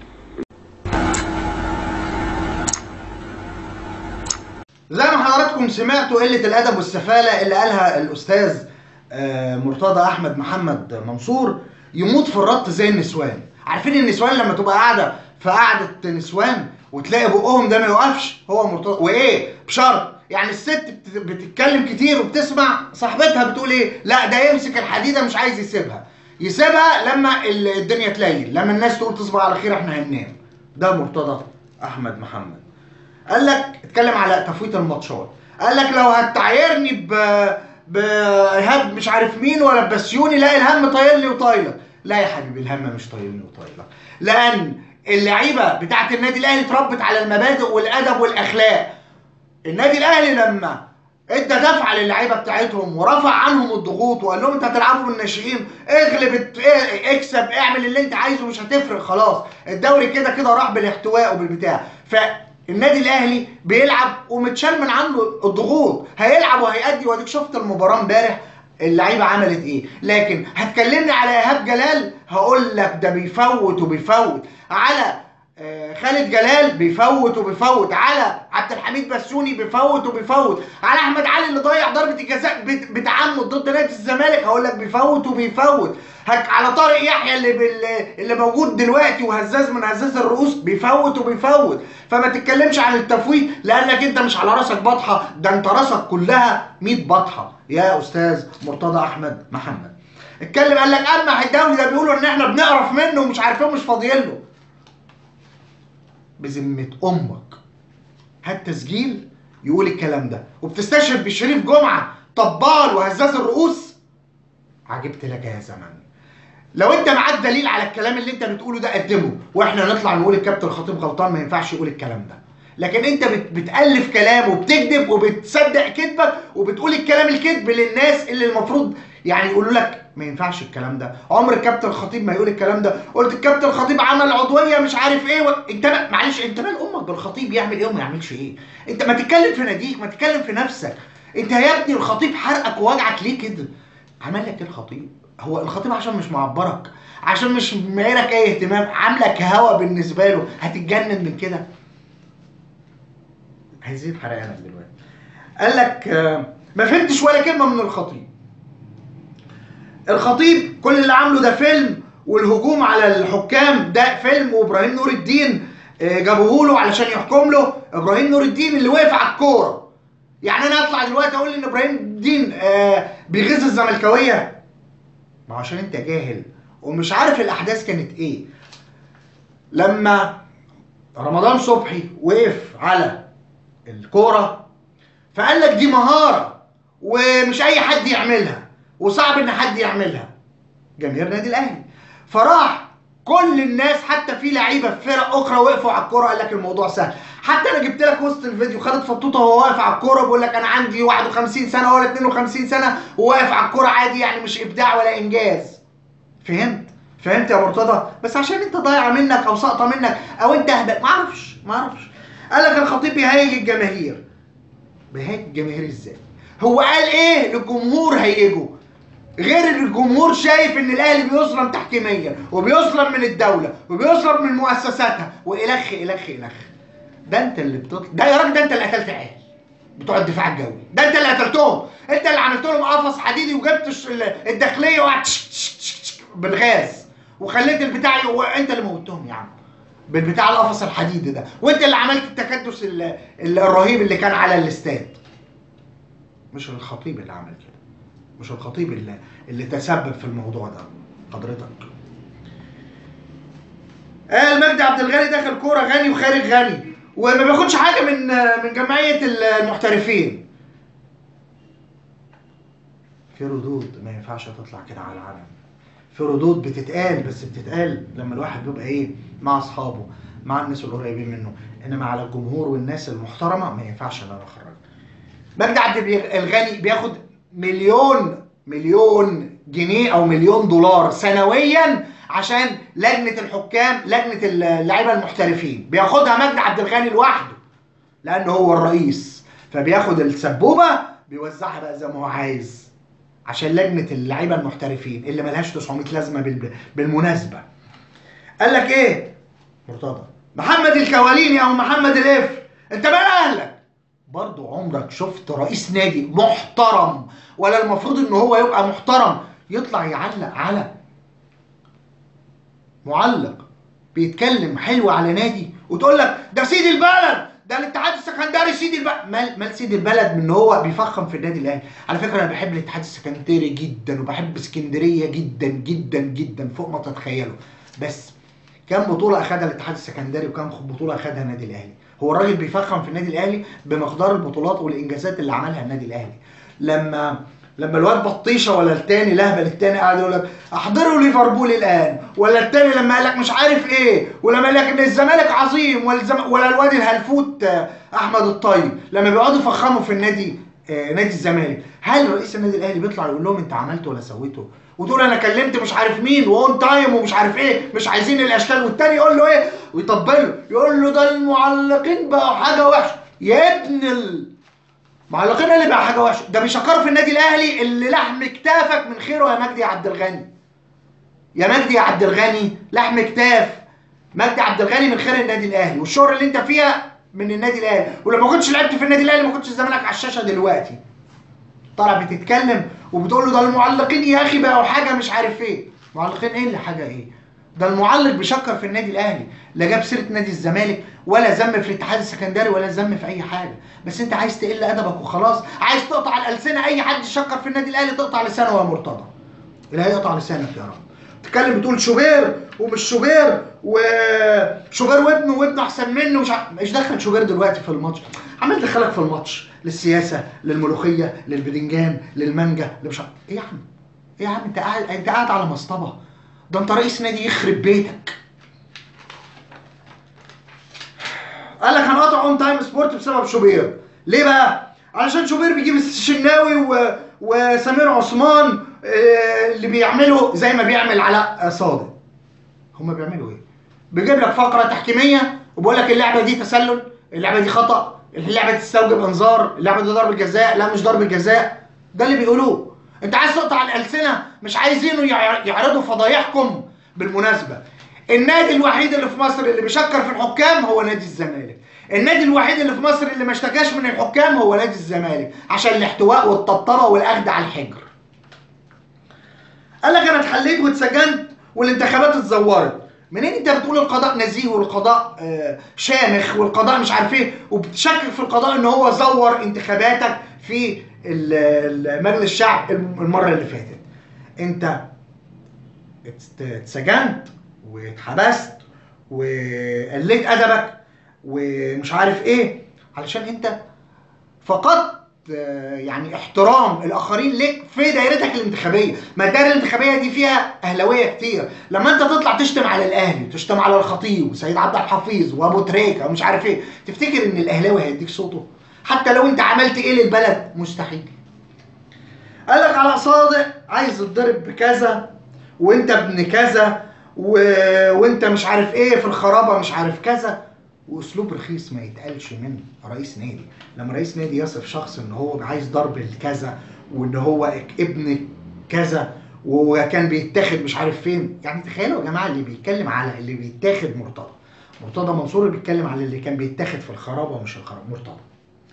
زي ما حضراتكم سمعتوا قلة الأدب والسفالة اللي قالها الأستاذ آه، مرتضى أحمد محمد منصور يموت في الربط زي النسوان عارفين النسوان لما تبقى قاعدة في قعدة نسوان وتلاقي بقهم ده ما يوقفش هو مرتضى وإيه بشرط يعني الست بت- بتتكلم كتير وبتسمع صاحبتها بتقول ايه لا ده يمسك الحديده مش عايز يسيبها يسيبها لما ال- الدنيا تليل لما الناس تقول تصبح على خير احنا هننام ده مرتضى احمد محمد قال لك اتكلم على تفويت الماتشات قال لك لو هتعايرني ب بإيهاب مش عارف مين ولا بسيوني لا الهم طايلني وطايلك لا يا حبيبي الهم مش طايلني وطايلك لان اللعيبه بتاعت النادي الاهلي اتربت على المبادئ والادب والاخلاق النادي الاهلي لما ادى دفعه للعيبه بتاعتهم ورفع عنهم الضغوط وقال لهم انت هتلعبوا بالناشئين اغلب ات- اه- اكسب اعمل اللي انت عايزه مش هتفرق خلاص الدوري كده كده راح بالاحتواء وبالبتاع فالنادي الاهلي بيلعب ومتشال من عنده الضغوط هيلعب وهيأدي واديك شفت المباراه امبارح اللعيبه عملت ايه لكن هتكلمني على ايهاب جلال هقول لك ده بيفوت وبيفوت على آه، خالد جلال بيفوت وبيفوت على عبد الحميد بسيوني بيفوت وبيفوت على احمد علي اللي ضيع ضربه الجزاء بت- بتعمد ضد نادي الزمالك هقول لك بيفوت وبيفوت هك على طارق يحيى اللي بال... اللي موجود دلوقتي وهزاز من هزاز الرؤوس بيفوت وبيفوت فما تتكلمش عن التفويت لانك انت مش على راسك بطحه ده انت راسك كلها 100 بطحه يا استاذ مرتضى احمد محمد اتكلم قال لك اما الدوري ده بيقولوا ان احنا بنقرف منه ومش عارفين مش فاضيين له بذمة أمك هات تسجيل يقول الكلام ده وبتستشهد بشريف جمعة طبال وهزاز الرؤوس عجبت لك يا زمن لو انت معاك دليل على الكلام اللي انت بتقوله ده قدمه واحنا نطلع نقول الكابتن الخطيب غلطان ما ينفعش يقول الكلام ده لكن انت بت بتالف كلام وبتكذب وبتصدق كذبك وبتقول الكلام الكذب للناس اللي المفروض يعني يقولوا لك ما ينفعش الكلام ده عمر الكابتن الخطيب ما يقول الكلام ده قلت الكابتن الخطيب عمل عضويه مش عارف ايه و... انت ما- معلش انت مال امك بالخطيب يعمل ايه وما يعملش ايه انت ما تتكلم في ناديك ما تتكلم في نفسك انت يا ابني الخطيب حرقك ووجعك ليه كده عمل لك ايه الخطيب هو الخطيب عشان مش معبرك عشان مش معيرك اي اهتمام عاملك هوا بالنسبه له هتتجنن من كده هيزيد حرقانك دلوقتي قال لك آه، ما فهمتش ولا كلمه من الخطيب الخطيب كل اللي عامله ده فيلم والهجوم على الحكام ده فيلم وابراهيم نور الدين آه، جابوه له علشان يحكم له ابراهيم نور الدين اللي وقف على الكوره يعني انا اطلع دلوقتي اقول ان ابراهيم الدين آه، بيغيظ الزملكاويه ما هو عشان انت جاهل ومش عارف الاحداث كانت ايه لما رمضان صبحي وقف على الكوره فقال لك دي مهاره ومش اي حد يعملها وصعب ان حد يعملها جماهير نادي الاهلي فراح كل الناس حتى في لعيبه في فرق اخرى وقفوا على الكوره قال لك الموضوع سهل حتى انا جبت لك وسط الفيديو خالد فطوطه وهو واقف على الكوره بيقول لك انا عندي 51 سنه ولا 52 سنه وواقف على الكوره عادي يعني مش ابداع ولا انجاز فهمت فهمت يا مرتضى بس عشان انت ضايعه منك او ساقطه منك او انت اهبل ما اعرفش ما اعرفش قال لك الخطيب بيهيج الجماهير بيهيج الجماهير ازاي هو قال ايه للجمهور هيجوا غير ان الجمهور شايف ان الاهلي بيظلم تحكيميا وبيظلم من الدوله وبيظلم من مؤسساتها والخ الخ الخ ده انت اللي بتطلع ده يا راجل ده انت اللي قتلت عيال بتوع الدفاع الجوي ده انت اللي قتلتهم انت اللي عملت لهم قفص حديدي وجبت الش- ال- الداخليه وقعدت تش- تش- تش- تش بالغاز وخليت البتاع ي- وانت اللي موتهم يا عم بالبتاع القفص الحديدي ده وانت اللي عملت التكدس ال- ال- الرهيب اللي كان على الاستاد مش الخطيب اللي عمل كده مش الخطيب اللي اللي تسبب في الموضوع ده حضرتك قال مجدي عبد الغني داخل كوره غني وخارج غني وما بياخدش حاجه من من جمعيه المحترفين في ردود ما ينفعش تطلع كده على العلم في ردود بتتقال بس بتتقال لما الواحد بيبقى ايه مع اصحابه مع الناس القريبين منه انما على الجمهور والناس المحترمه ما ينفعش ان انا اخرج مجدي عبد الغني بياخد مليون مليون جنيه او مليون دولار سنويا عشان لجنه الحكام لجنه اللعيبه المحترفين بياخدها مجدي عبد الغني لوحده لانه هو الرئيس فبياخد السبوبه بيوزعها بقى زي ما هو عايز عشان لجنه اللعيبه المحترفين اللي ملهاش 900 لازمه بال- بالمناسبه قال لك ايه مرتضى محمد الكواليني او محمد القفل انت مال اهلك برضو عمرك شفت رئيس نادي محترم ولا المفروض ان هو يبقى محترم يطلع يعلق على معلق بيتكلم حلو على نادي وتقول لك ده سيد البلد ده الاتحاد السكندري سيد البلد مال مال سيد البلد من ان هو بيفخم في النادي الاهلي على فكره انا بحب الاتحاد السكندري جدا وبحب اسكندريه جدا جدا جدا فوق ما تتخيلوا بس كم بطوله اخدها الاتحاد السكندري وكم بطوله اخدها النادي الاهلي هو الراجل بيفخم في النادي الاهلي بمقدار البطولات والانجازات اللي عملها النادي الاهلي لما لما الواد بطيشه ولا التاني لهبل التاني قاعد يقول لك احضروا ليفربول الان ولا التاني لما قال لك مش عارف ايه ولما قال لك ان الزمالك عظيم والزم... ولا الواد الهلفوت آه، احمد الطيب لما بيقعدوا يفخموا في النادي آه، نادي الزمالك هل رئيس النادي الاهلي بيطلع يقول لهم انت عملت ولا سويته وتقول انا كلمت مش عارف مين واون تايم ومش عارف ايه مش عايزين الاشكال والتاني يقول له ايه ويطبله يقول له ده المعلقين بقوا حاجه وحشه يا ابن ال... معلقين اللي بقى حاجه وحشه ده بيشكروا في النادي الاهلي اللي لحم كتافك من خيره يا مجدي يا عبد الغني يا مجدي يا عبد الغني لحم كتاف مجدي عبد الغني من خير النادي الاهلي والشهره اللي انت فيها من النادي الاهلي ولو ما كنتش لعبت في النادي الاهلي ما كنتش الزمالك على الشاشه دلوقتي طالع بتتكلم وبتقول له ده المعلقين يا اخي بقوا حاجه مش عارف ايه معلقين ايه اللي حاجه ايه ده المعلق بيشكر في النادي الاهلي لا جاب سيره نادي الزمالك ولا ذم في الاتحاد السكندري ولا ذم في اي حاجه بس انت عايز تقل ادبك وخلاص عايز تقطع الالسنه اي حد يشكر في النادي الاهلي تقطع لسانه يا مرتضى لا يقطع لسانك يا رب تتكلم بتقول شوبير ومش شوبير وشوبير وابنه وابنه احسن منه مش ع... مش دخل شوبير دلوقتي في الماتش عمال دخلك في الماتش للسياسه للملوخيه للبدنجان للمانجا لمش ع... ايه يا عم ايه يا عم انت قاعد انت قاعد على مصطبه ده انت رئيس نادي يخرب بيتك قال لك هنقطع اون تايم سبورت بسبب شوبير ليه بقى علشان شوبير بيجيب الشناوي و... وسمير عثمان آه، اللي بيعملوا زي ما بيعمل علاء صادق هما بيعملوا ايه بيجيب لك فقره تحكيميه وبيقول لك اللعبه دي تسلل اللعبه دي خطا اللعبه تستوجب انذار اللعبه دي ضربه جزاء لا مش ضربه جزاء ده اللي بيقولوه انت عايز تقطع الالسنه مش عايزينه يع- يعرضوا فضايحكم بالمناسبه النادي الوحيد اللي في مصر اللي بيشكر في الحكام هو نادي الزمالك النادي الوحيد اللي في مصر اللي ما اشتكاش من الحكام هو نادي الزمالك عشان الاحتواء والطبطبه والاخذ على الحجر قال لك انا اتحليت واتسجنت والانتخابات اتزورت منين انت بتقول القضاء نزيه والقضاء آه، شامخ والقضاء مش عارف ايه وبتشكك في القضاء ان هو زور انتخاباتك في ال- ال- مجلس الشعب المره اللي فاتت انت ات- اتسجنت واتحبست وقليت ادبك ومش عارف ايه علشان انت فقدت آه، يعني احترام الاخرين ليك في دايرتك الانتخابيه ما الدايره الانتخابيه دي فيها اهلاويه كتير لما انت تطلع تشتم على الاهلي وتشتم على الخطيب وسيد عبد الحفيظ وابو تريكه ومش عارف ايه تفتكر ان الاهلاوي هيديك صوته حتى لو انت عملت ايه للبلد مستحيل قال لك على صادق عايز تضرب بكذا وانت ابن كذا و... وانت مش عارف ايه في الخرابه مش عارف كذا واسلوب رخيص ما يتقالش من رئيس نادي لما رئيس نادي يصف شخص ان هو عايز ضرب الكذا وان هو ابن كذا وكان بيتاخد مش عارف فين يعني تخيلوا يا جماعه اللي بيتكلم على اللي بيتاخد مرتضى مرتضى منصور اللي بيتكلم على اللي كان بيتاخد في الخرابه ومش الخرابه مرتضى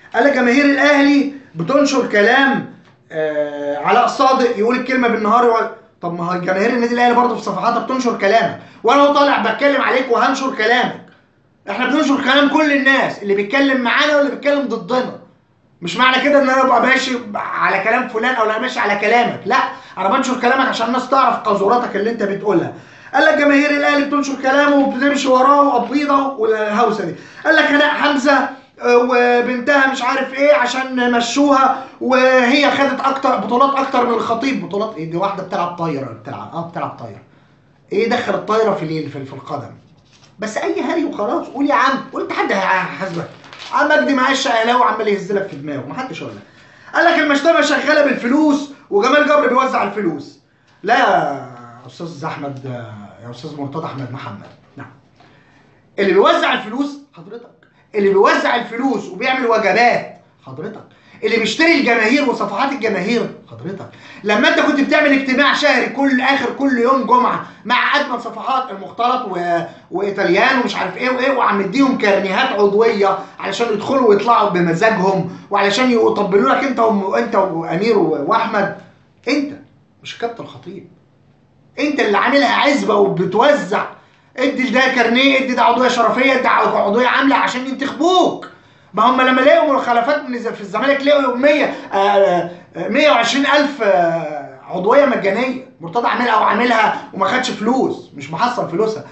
قال لك جماهير الاهلي بتنشر كلام آه علاء صادق يقول الكلمه بالنهار و... طب ما هو جماهير النادي الاهلي برضه في صفحاتها بتنشر كلامك وانا هو طالع بتكلم عليك وهنشر كلامك احنا بننشر كلام كل الناس اللي بيتكلم معانا واللي بيتكلم ضدنا مش معنى كده ان انا ابقى ماشي على كلام فلان او لا ماشي على كلامك لا انا بنشر كلامك عشان الناس تعرف قذوراتك اللي انت بتقولها قال لك جماهير الاهلي بتنشر كلامه وبتمشي وراه وقبيضه والهوسه دي قال لك هناء حمزه آه، وبنتها مش عارف ايه عشان مشوها وهي خدت اكتر بطولات اكتر من الخطيب بطولات ايه دي واحده بتلعب طايره بتلعب اه بتلعب طايره ايه دخل الطايره في ال- في في القدم بس اي هري وخلاص قول يا عم قلت حد هيحاسبك عم مجدي معاه الشقلاوي وعمال يهزلك في دماغه محدش يقول لك قال لك المشتبه شغاله بالفلوس وجمال جبر بيوزع الفلوس لا يا استاذ احمد يا استاذ مرتضى احمد محمد نعم اللي بيوزع الفلوس حضرتك اللي بيوزع الفلوس وبيعمل وجبات حضرتك اللي بيشتري الجماهير وصفحات الجماهير حضرتك لما انت كنت بتعمل اجتماع شهري كل اخر كل يوم جمعه مع اجمل صفحات المختلط و... وايطاليان ومش عارف ايه وايه وعم مديهم كارنيهات عضويه علشان يدخلوا ويطلعوا بمزاجهم وعلشان يطبلوا لك انت وانت وامير واحمد انت مش كابتن الخطيب انت اللي عاملها عزبه وبتوزع ادي ده كارنيه ادي ده عضويه شرفيه ادي عضويه عامله عشان ينتخبوك ما هم لما لقوا مخالفات من في الزمالك لقوا 100 آه، آه، 120 الف آه، عضويه مجانيه مرتضى عاملها او عاملها وما خدش فلوس مش محصل فلوسها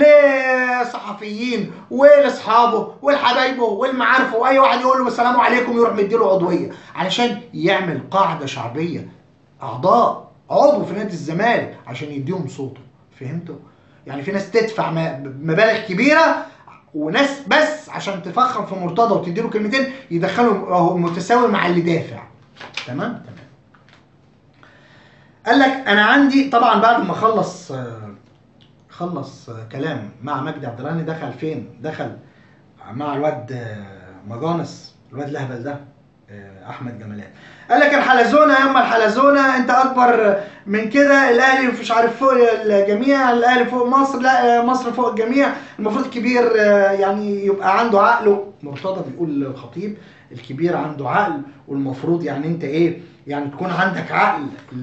لصحفيين ولاصحابه ولحبايبه والمعارفه واي واحد يقول له السلام عليكم يروح مديله عضويه علشان يعمل قاعده شعبيه اعضاء عضو في نادي الزمالك عشان يديهم صوته فهمتوا يعني في ناس تدفع م- مبالغ كبيره وناس بس عشان تفخم في مرتضى وتديله كلمتين يدخله هو متساوي مع اللي دافع تمام تمام قال لك انا عندي طبعا بعد ما خلص آه، خلص آه، كلام مع مجدي عبد الغني دخل فين دخل مع الواد آه، مجانس الواد الاهبل ده آه، احمد جمالات قال لك الحلزونه يا اما الحلزونه انت اكبر من كده الاهلي مش عارف فوق الجميع الاهلي فوق مصر لا آه، مصر فوق الجميع المفروض الكبير آه، يعني يبقى عنده عقله مرتضى بيقول للخطيب الكبير عنده عقل والمفروض يعني انت ايه يعني تكون عندك عقل ل...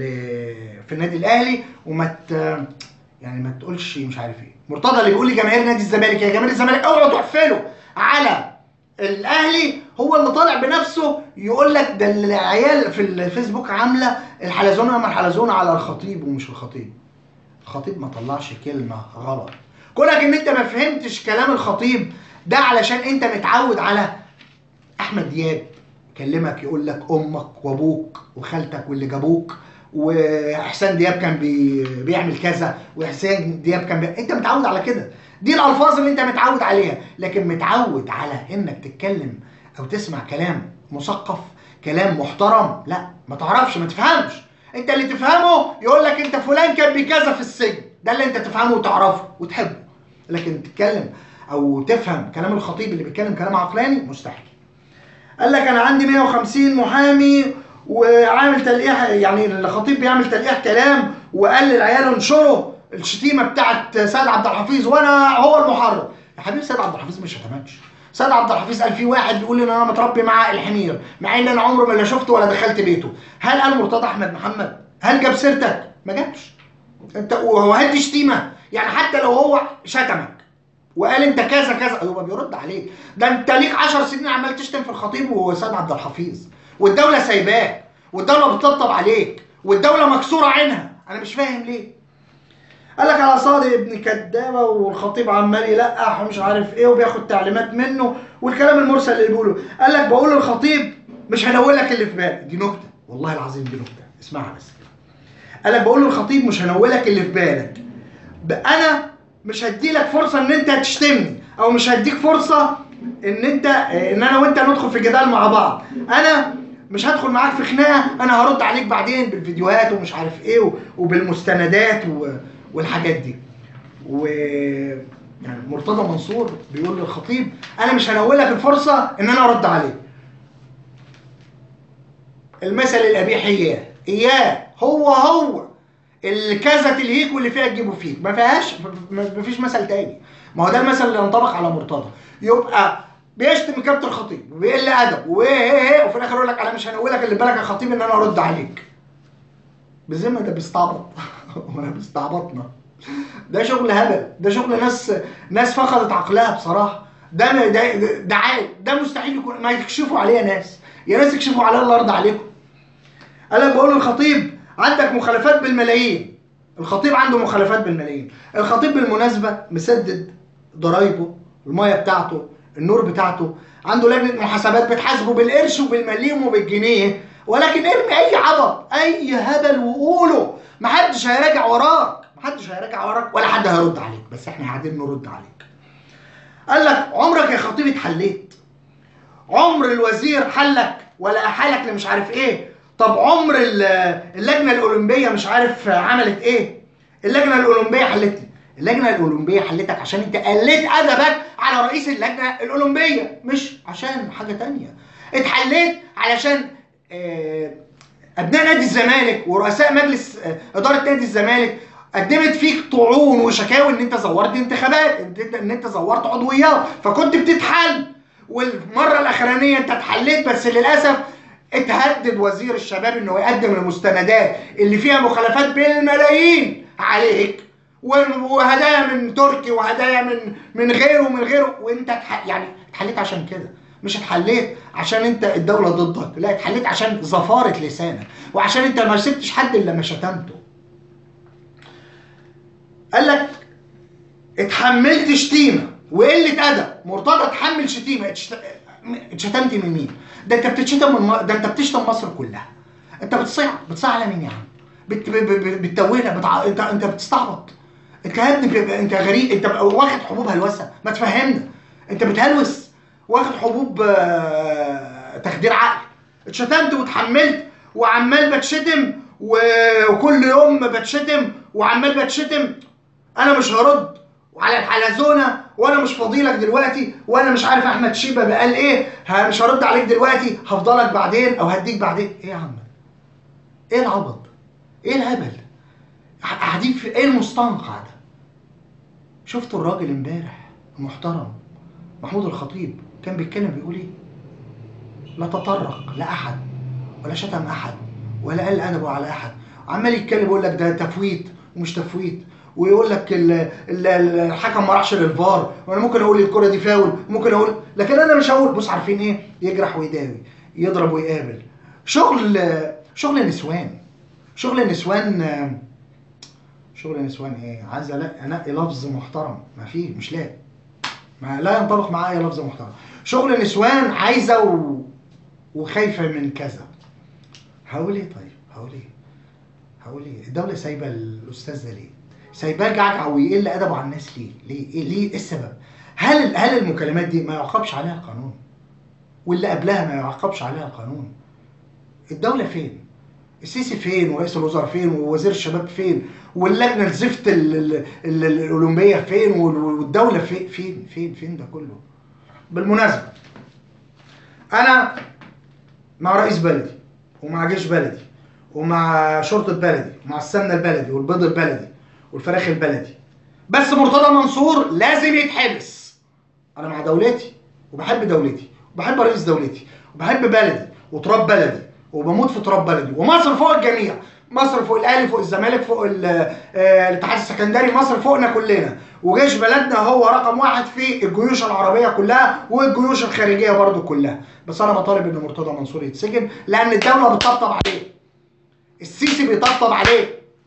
في النادي الاهلي وما ت... يعني ما تقولش مش عارف ايه مرتضى اللي بيقول لجماهير نادي الزمالك يا جماهير الزمالك اوعوا تحفلوا على الاهلي هو اللي طالع بنفسه يقول لك ده العيال في الفيسبوك عامله الحلزونه اما الحلزونه على الخطيب ومش الخطيب الخطيب ما طلعش كلمه غلط كونك ان انت ما فهمتش كلام الخطيب ده علشان انت متعود على احمد دياب كلمك يقول لك امك وابوك وخالتك واللي جابوك واحسان دياب كان بي... بيعمل كذا واحسان دياب كان بي... انت متعود على كده دي الالفاظ اللي انت متعود عليها لكن متعود على انك تتكلم او تسمع كلام مثقف كلام محترم لا ما تعرفش ما تفهمش انت اللي تفهمه يقول لك انت فلان كان بكذا في السجن ده اللي انت تفهمه وتعرفه وتحبه لكن تتكلم او تفهم كلام الخطيب اللي بيتكلم كلام عقلاني مستحيل قال لك انا عندي 150 محامي وعامل تلقيح يعني الخطيب بيعمل تلقيح كلام وقال للعيال انشروا الشتيمه بتاعت سيد عبد الحفيظ وانا هو المحرر يا حبيبي سيد عبد الحفيظ مش شتمكش سيد عبد الحفيظ قال في واحد بيقول لي ان انا متربي مع الحمير مع ان انا عمري ما لا شفته ولا دخلت بيته هل قال مرتضى احمد محمد هل جاب سيرتك ما جابش انت وهل دي شتيمه يعني حتى لو هو شتمك وقال انت كذا كذا يبقى بيرد عليك ده انت ليك 10 سنين عمال تشتم في الخطيب وسيد عبد الحفيظ والدوله سايباك والدوله بتطبطب عليك والدوله مكسوره عينها انا مش فاهم ليه قال لك على صادق ابن كدابه والخطيب عمال يلقح ومش عارف ايه وبياخد تعليمات منه والكلام المرسل اللي بيقوله قال لك بقول للخطيب مش هنقول لك اللي في بالك دي نكته والله العظيم دي نكته اسمعها بس كده قال لك بقول للخطيب مش هنولك اللي في بالك ب- انا مش هدي لك فرصه ان انت تشتمني او مش هديك فرصه ان انت ان انا وانت ندخل في جدال مع بعض انا مش هدخل معاك في خناقه انا هرد عليك بعدين بالفيديوهات ومش عارف ايه و- وبالمستندات و- والحاجات دي و يعني مرتضى منصور بيقول للخطيب انا مش هنولك الفرصه ان انا ارد عليك المثل القبيح اياه اياه هو هو اللي كذا تلهيك واللي فيها تجيبه فيك ما فيهاش ما فيش مثل تاني ما هو ده المثل اللي ينطبق على مرتضى يبقى بيشتم كابتن الخطيب وبيقل ادب وايه ايه ايه وفي الاخر يقول لك انا مش هنولك اللي بالك يا خطيب ان انا ارد عليك بذمه ده بيستعبط ولا بيستعبطنا ده شغل هبل ده شغل ناس ناس فقدت عقلها بصراحه ده ما- ده ده, ده عادي ده مستحيل يكون ما يكشفوا عليه ناس يا ناس يكشفوا على الله يرضى عليكم انا بقول للخطيب عندك مخالفات بالملايين الخطيب عنده مخالفات بالملايين الخطيب بالمناسبه مسدد ضرايبه الميه بتاعته النور بتاعته عنده لجنه محاسبات بتحاسبه بالقرش وبالمليم وبالجنيه ولكن ارمي اي عبط اي هبل وقوله محدش هيراجع وراك محدش هيراجع وراك ولا حد هيرد عليك بس احنا قاعدين نرد عليك قال لك عمرك يا خطيب اتحليت عمر الوزير حلك ولا احالك لمش عارف ايه طب عمر ال- اللجنه الاولمبيه مش عارف عملت ايه اللجنه الاولمبيه حلتني اللجنه الاولمبيه حلتك عشان انت قلت ادبك على رئيس اللجنه الاولمبيه مش عشان حاجه تانية اتحليت علشان آه، ابناء نادي الزمالك ورؤساء مجلس آه، اداره نادي الزمالك قدمت فيك طعون وشكاوي ان انت زورت انتخابات ان انت ان انت زورت عضويات فكنت بتتحل والمره الاخرانيه انت اتحليت بس للاسف اتهدد وزير الشباب انه يقدم المستندات اللي فيها مخالفات بالملايين عليك و- وهدايا من تركي وهدايا من من غيره ومن غيره وانت اتح... يعني اتحليت عشان كده مش اتحليت عشان انت الدوله ضدك لا اتحليت عشان زفاره لسانك وعشان انت ما سبتش حد الا ما شتمته قال لك اتحملت شتيمه وقله ادب مرتضى اتحمل شتيمه اتشت- اتشتمت من مين؟ ده انت بتتشتم من م- ده انت بتشتم مصر كلها انت بتصيع بتصيع على مين يا عم؟ بت... ب- ب- بتتوهنا بتع... انت انت بتستعبط انت يا ابني ب- انت غريب انت واخد حبوب هلوسه ما تفهمنا انت بتهلوس واخد حبوب آه، تخدير عقل اتشتمت واتحملت وعمال بتشتم و- وكل يوم بتشتم وعمال بتشتم انا مش هرد وعلى الحلزونه وانا مش فاضيلك دلوقتي وانا مش عارف احمد شيبه بقى قال ايه ه- مش هرد عليك دلوقتي هفضلك بعدين او هديك بعدين ايه يا عم ايه العبط ايه الهبل ح- قاعدين في ايه المستنقع ده شفتوا الراجل امبارح المحترم محمود الخطيب كان بيتكلم بيقول ايه لا تطرق لاحد ولا شتم احد ولا قال ادبه على احد عمال يتكلم يقول لك ده تفويت ومش تفويت ويقول لك ال- ال- ال- الحكم ما راحش للفار وانا ممكن اقول الكره دي فاول ممكن اقول لكن انا مش هقول بص عارفين ايه يجرح ويداوي يضرب ويقابل شغل شغل نسوان شغل نسوان شغل نسوان ايه عايز ألاقي- انقي لفظ محترم ما فيه مش لاقي ما لا ينطبق معايا لفظ محترم شغل نسوان عايزه و... وخايفه من كذا هقول ايه طيب هقول ايه هقول ايه الدوله سايبه الاستاذ ده ليه سايباه جعجع ويقل ادبه على الناس ليه ليه ايه ليه ايه السبب هل هل المكالمات دي ما يعاقبش عليها القانون واللي قبلها ما يعاقبش عليها القانون الدوله فين السيسي فين ورئيس الوزراء فين ووزير الشباب فين واللجنه الزفت ال- ال- ال- الاولمبيه فين وال- والدوله فين فين فين فين ده كله بالمناسبه انا مع رئيس بلدي ومع جيش بلدي ومع شرطه بلدي ومع السمنه البلدي والبيض البلدي والفراخ البلدي بس مرتضى منصور لازم يتحبس انا مع دولتي وبحب دولتي وبحب رئيس دولتي وبحب بلدي وتراب بلدي وبموت في تراب بلدي ومصر فوق الجميع مصر فوق الاهلي فوق الزمالك فوق ال- آه، الاتحاد السكندري مصر فوقنا كلنا وجيش بلدنا هو رقم واحد في الجيوش العربيه كلها والجيوش الخارجيه برضو كلها بس انا بطالب ان مرتضى منصور يتسجن لان الدوله بتطبطب عليه السيسي بيطبطب عليه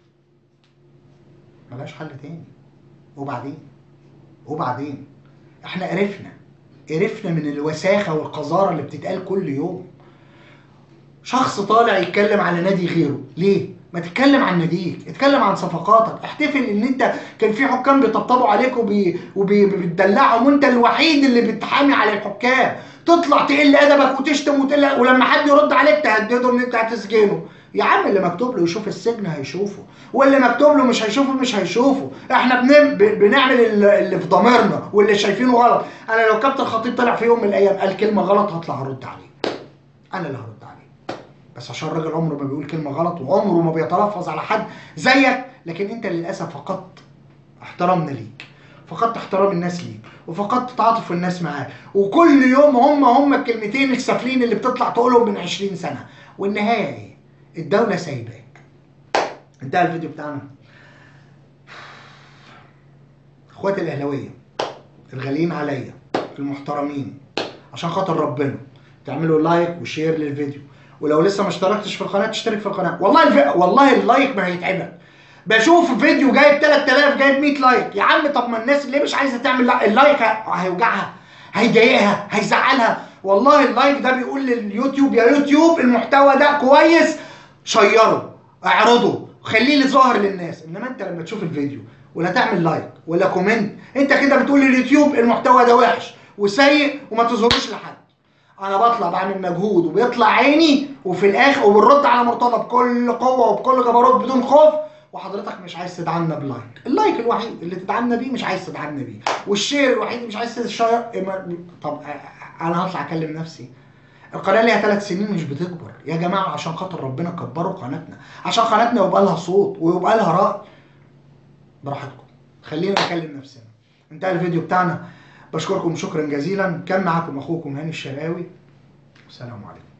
ملهاش حل تاني وبعدين وبعدين احنا قرفنا قرفنا من الوساخه والقذاره اللي بتتقال كل يوم شخص طالع يتكلم على نادي غيره ليه ما تتكلم عن ناديك اتكلم عن صفقاتك احتفل ان انت كان في حكام بيطبطبوا عليك وبي- وبيدلعهم وانت الوحيد اللي بتحامي على الحكام تطلع تقل ادبك وتشتم وتقل ولما حد يرد عليك تهدده ان انت هتسجنه يا عم اللي مكتوب له يشوف السجن هيشوفه واللي مكتوب له مش هيشوفه مش هيشوفه احنا بن... ب- بنعمل اللي اللي في ضميرنا واللي شايفينه غلط انا لو كابتن خطيب طلع في يوم من الايام قال كلمه غلط هطلع ارد عليه انا اللي هرد عليه بس عشان الراجل عمره ما بيقول كلمه غلط وعمره ما بيتلفظ على حد زيك لكن انت للاسف فقدت احترامنا ليك فقدت احترام الناس ليك وفقدت تعاطف الناس معاك وكل يوم هم هم الكلمتين السافلين اللي بتطلع تقولهم من 20 سنه والنهايه ايه الدوله سايباك انتهى الفيديو بتاعنا اخواتي الاهلاويه الغاليين عليا المحترمين عشان خاطر ربنا تعملوا لايك وشير للفيديو ولو لسه ما اشتركتش في القناه تشترك في القناه والله الف... والله اللايك ما هيتعبك بشوف فيديو جايب 3000 جايب 100 لايك يا عم طب ما الناس اللي مش عايزه تعمل لا... اللايك ه- هيوجعها هيضايقها هيزعلها والله اللايك ده بيقول لليوتيوب يا يوتيوب المحتوى ده كويس شيره اعرضه خليه اللي ظاهر للناس انما انت لما تشوف الفيديو ولا تعمل لايك ولا كومنت انت كده بتقول لليوتيوب المحتوى ده وحش وسيء وما تظهروش لحد انا بطلع بعمل مجهود وبيطلع عيني وفي الاخر وبنرد على مرتضى بكل قوه وبكل جبروت بدون خوف وحضرتك مش عايز تدعمنا بلايك اللايك الوحيد اللي تدعمنا بيه مش عايز تدعمنا بيه والشير الوحيد اللي مش عايز تشير طب انا هطلع اكلم نفسي القناه ليها ثلاث سنين مش بتكبر يا جماعه عشان خاطر ربنا كبروا قناتنا عشان قناتنا يبقى لها صوت ويبقى لها راي براحتكم خلينا نكلم نفسنا انتهى الفيديو بتاعنا بشكركم شكرا جزيلا كان معاكم اخوكم هاني الشرقاوي والسلام عليكم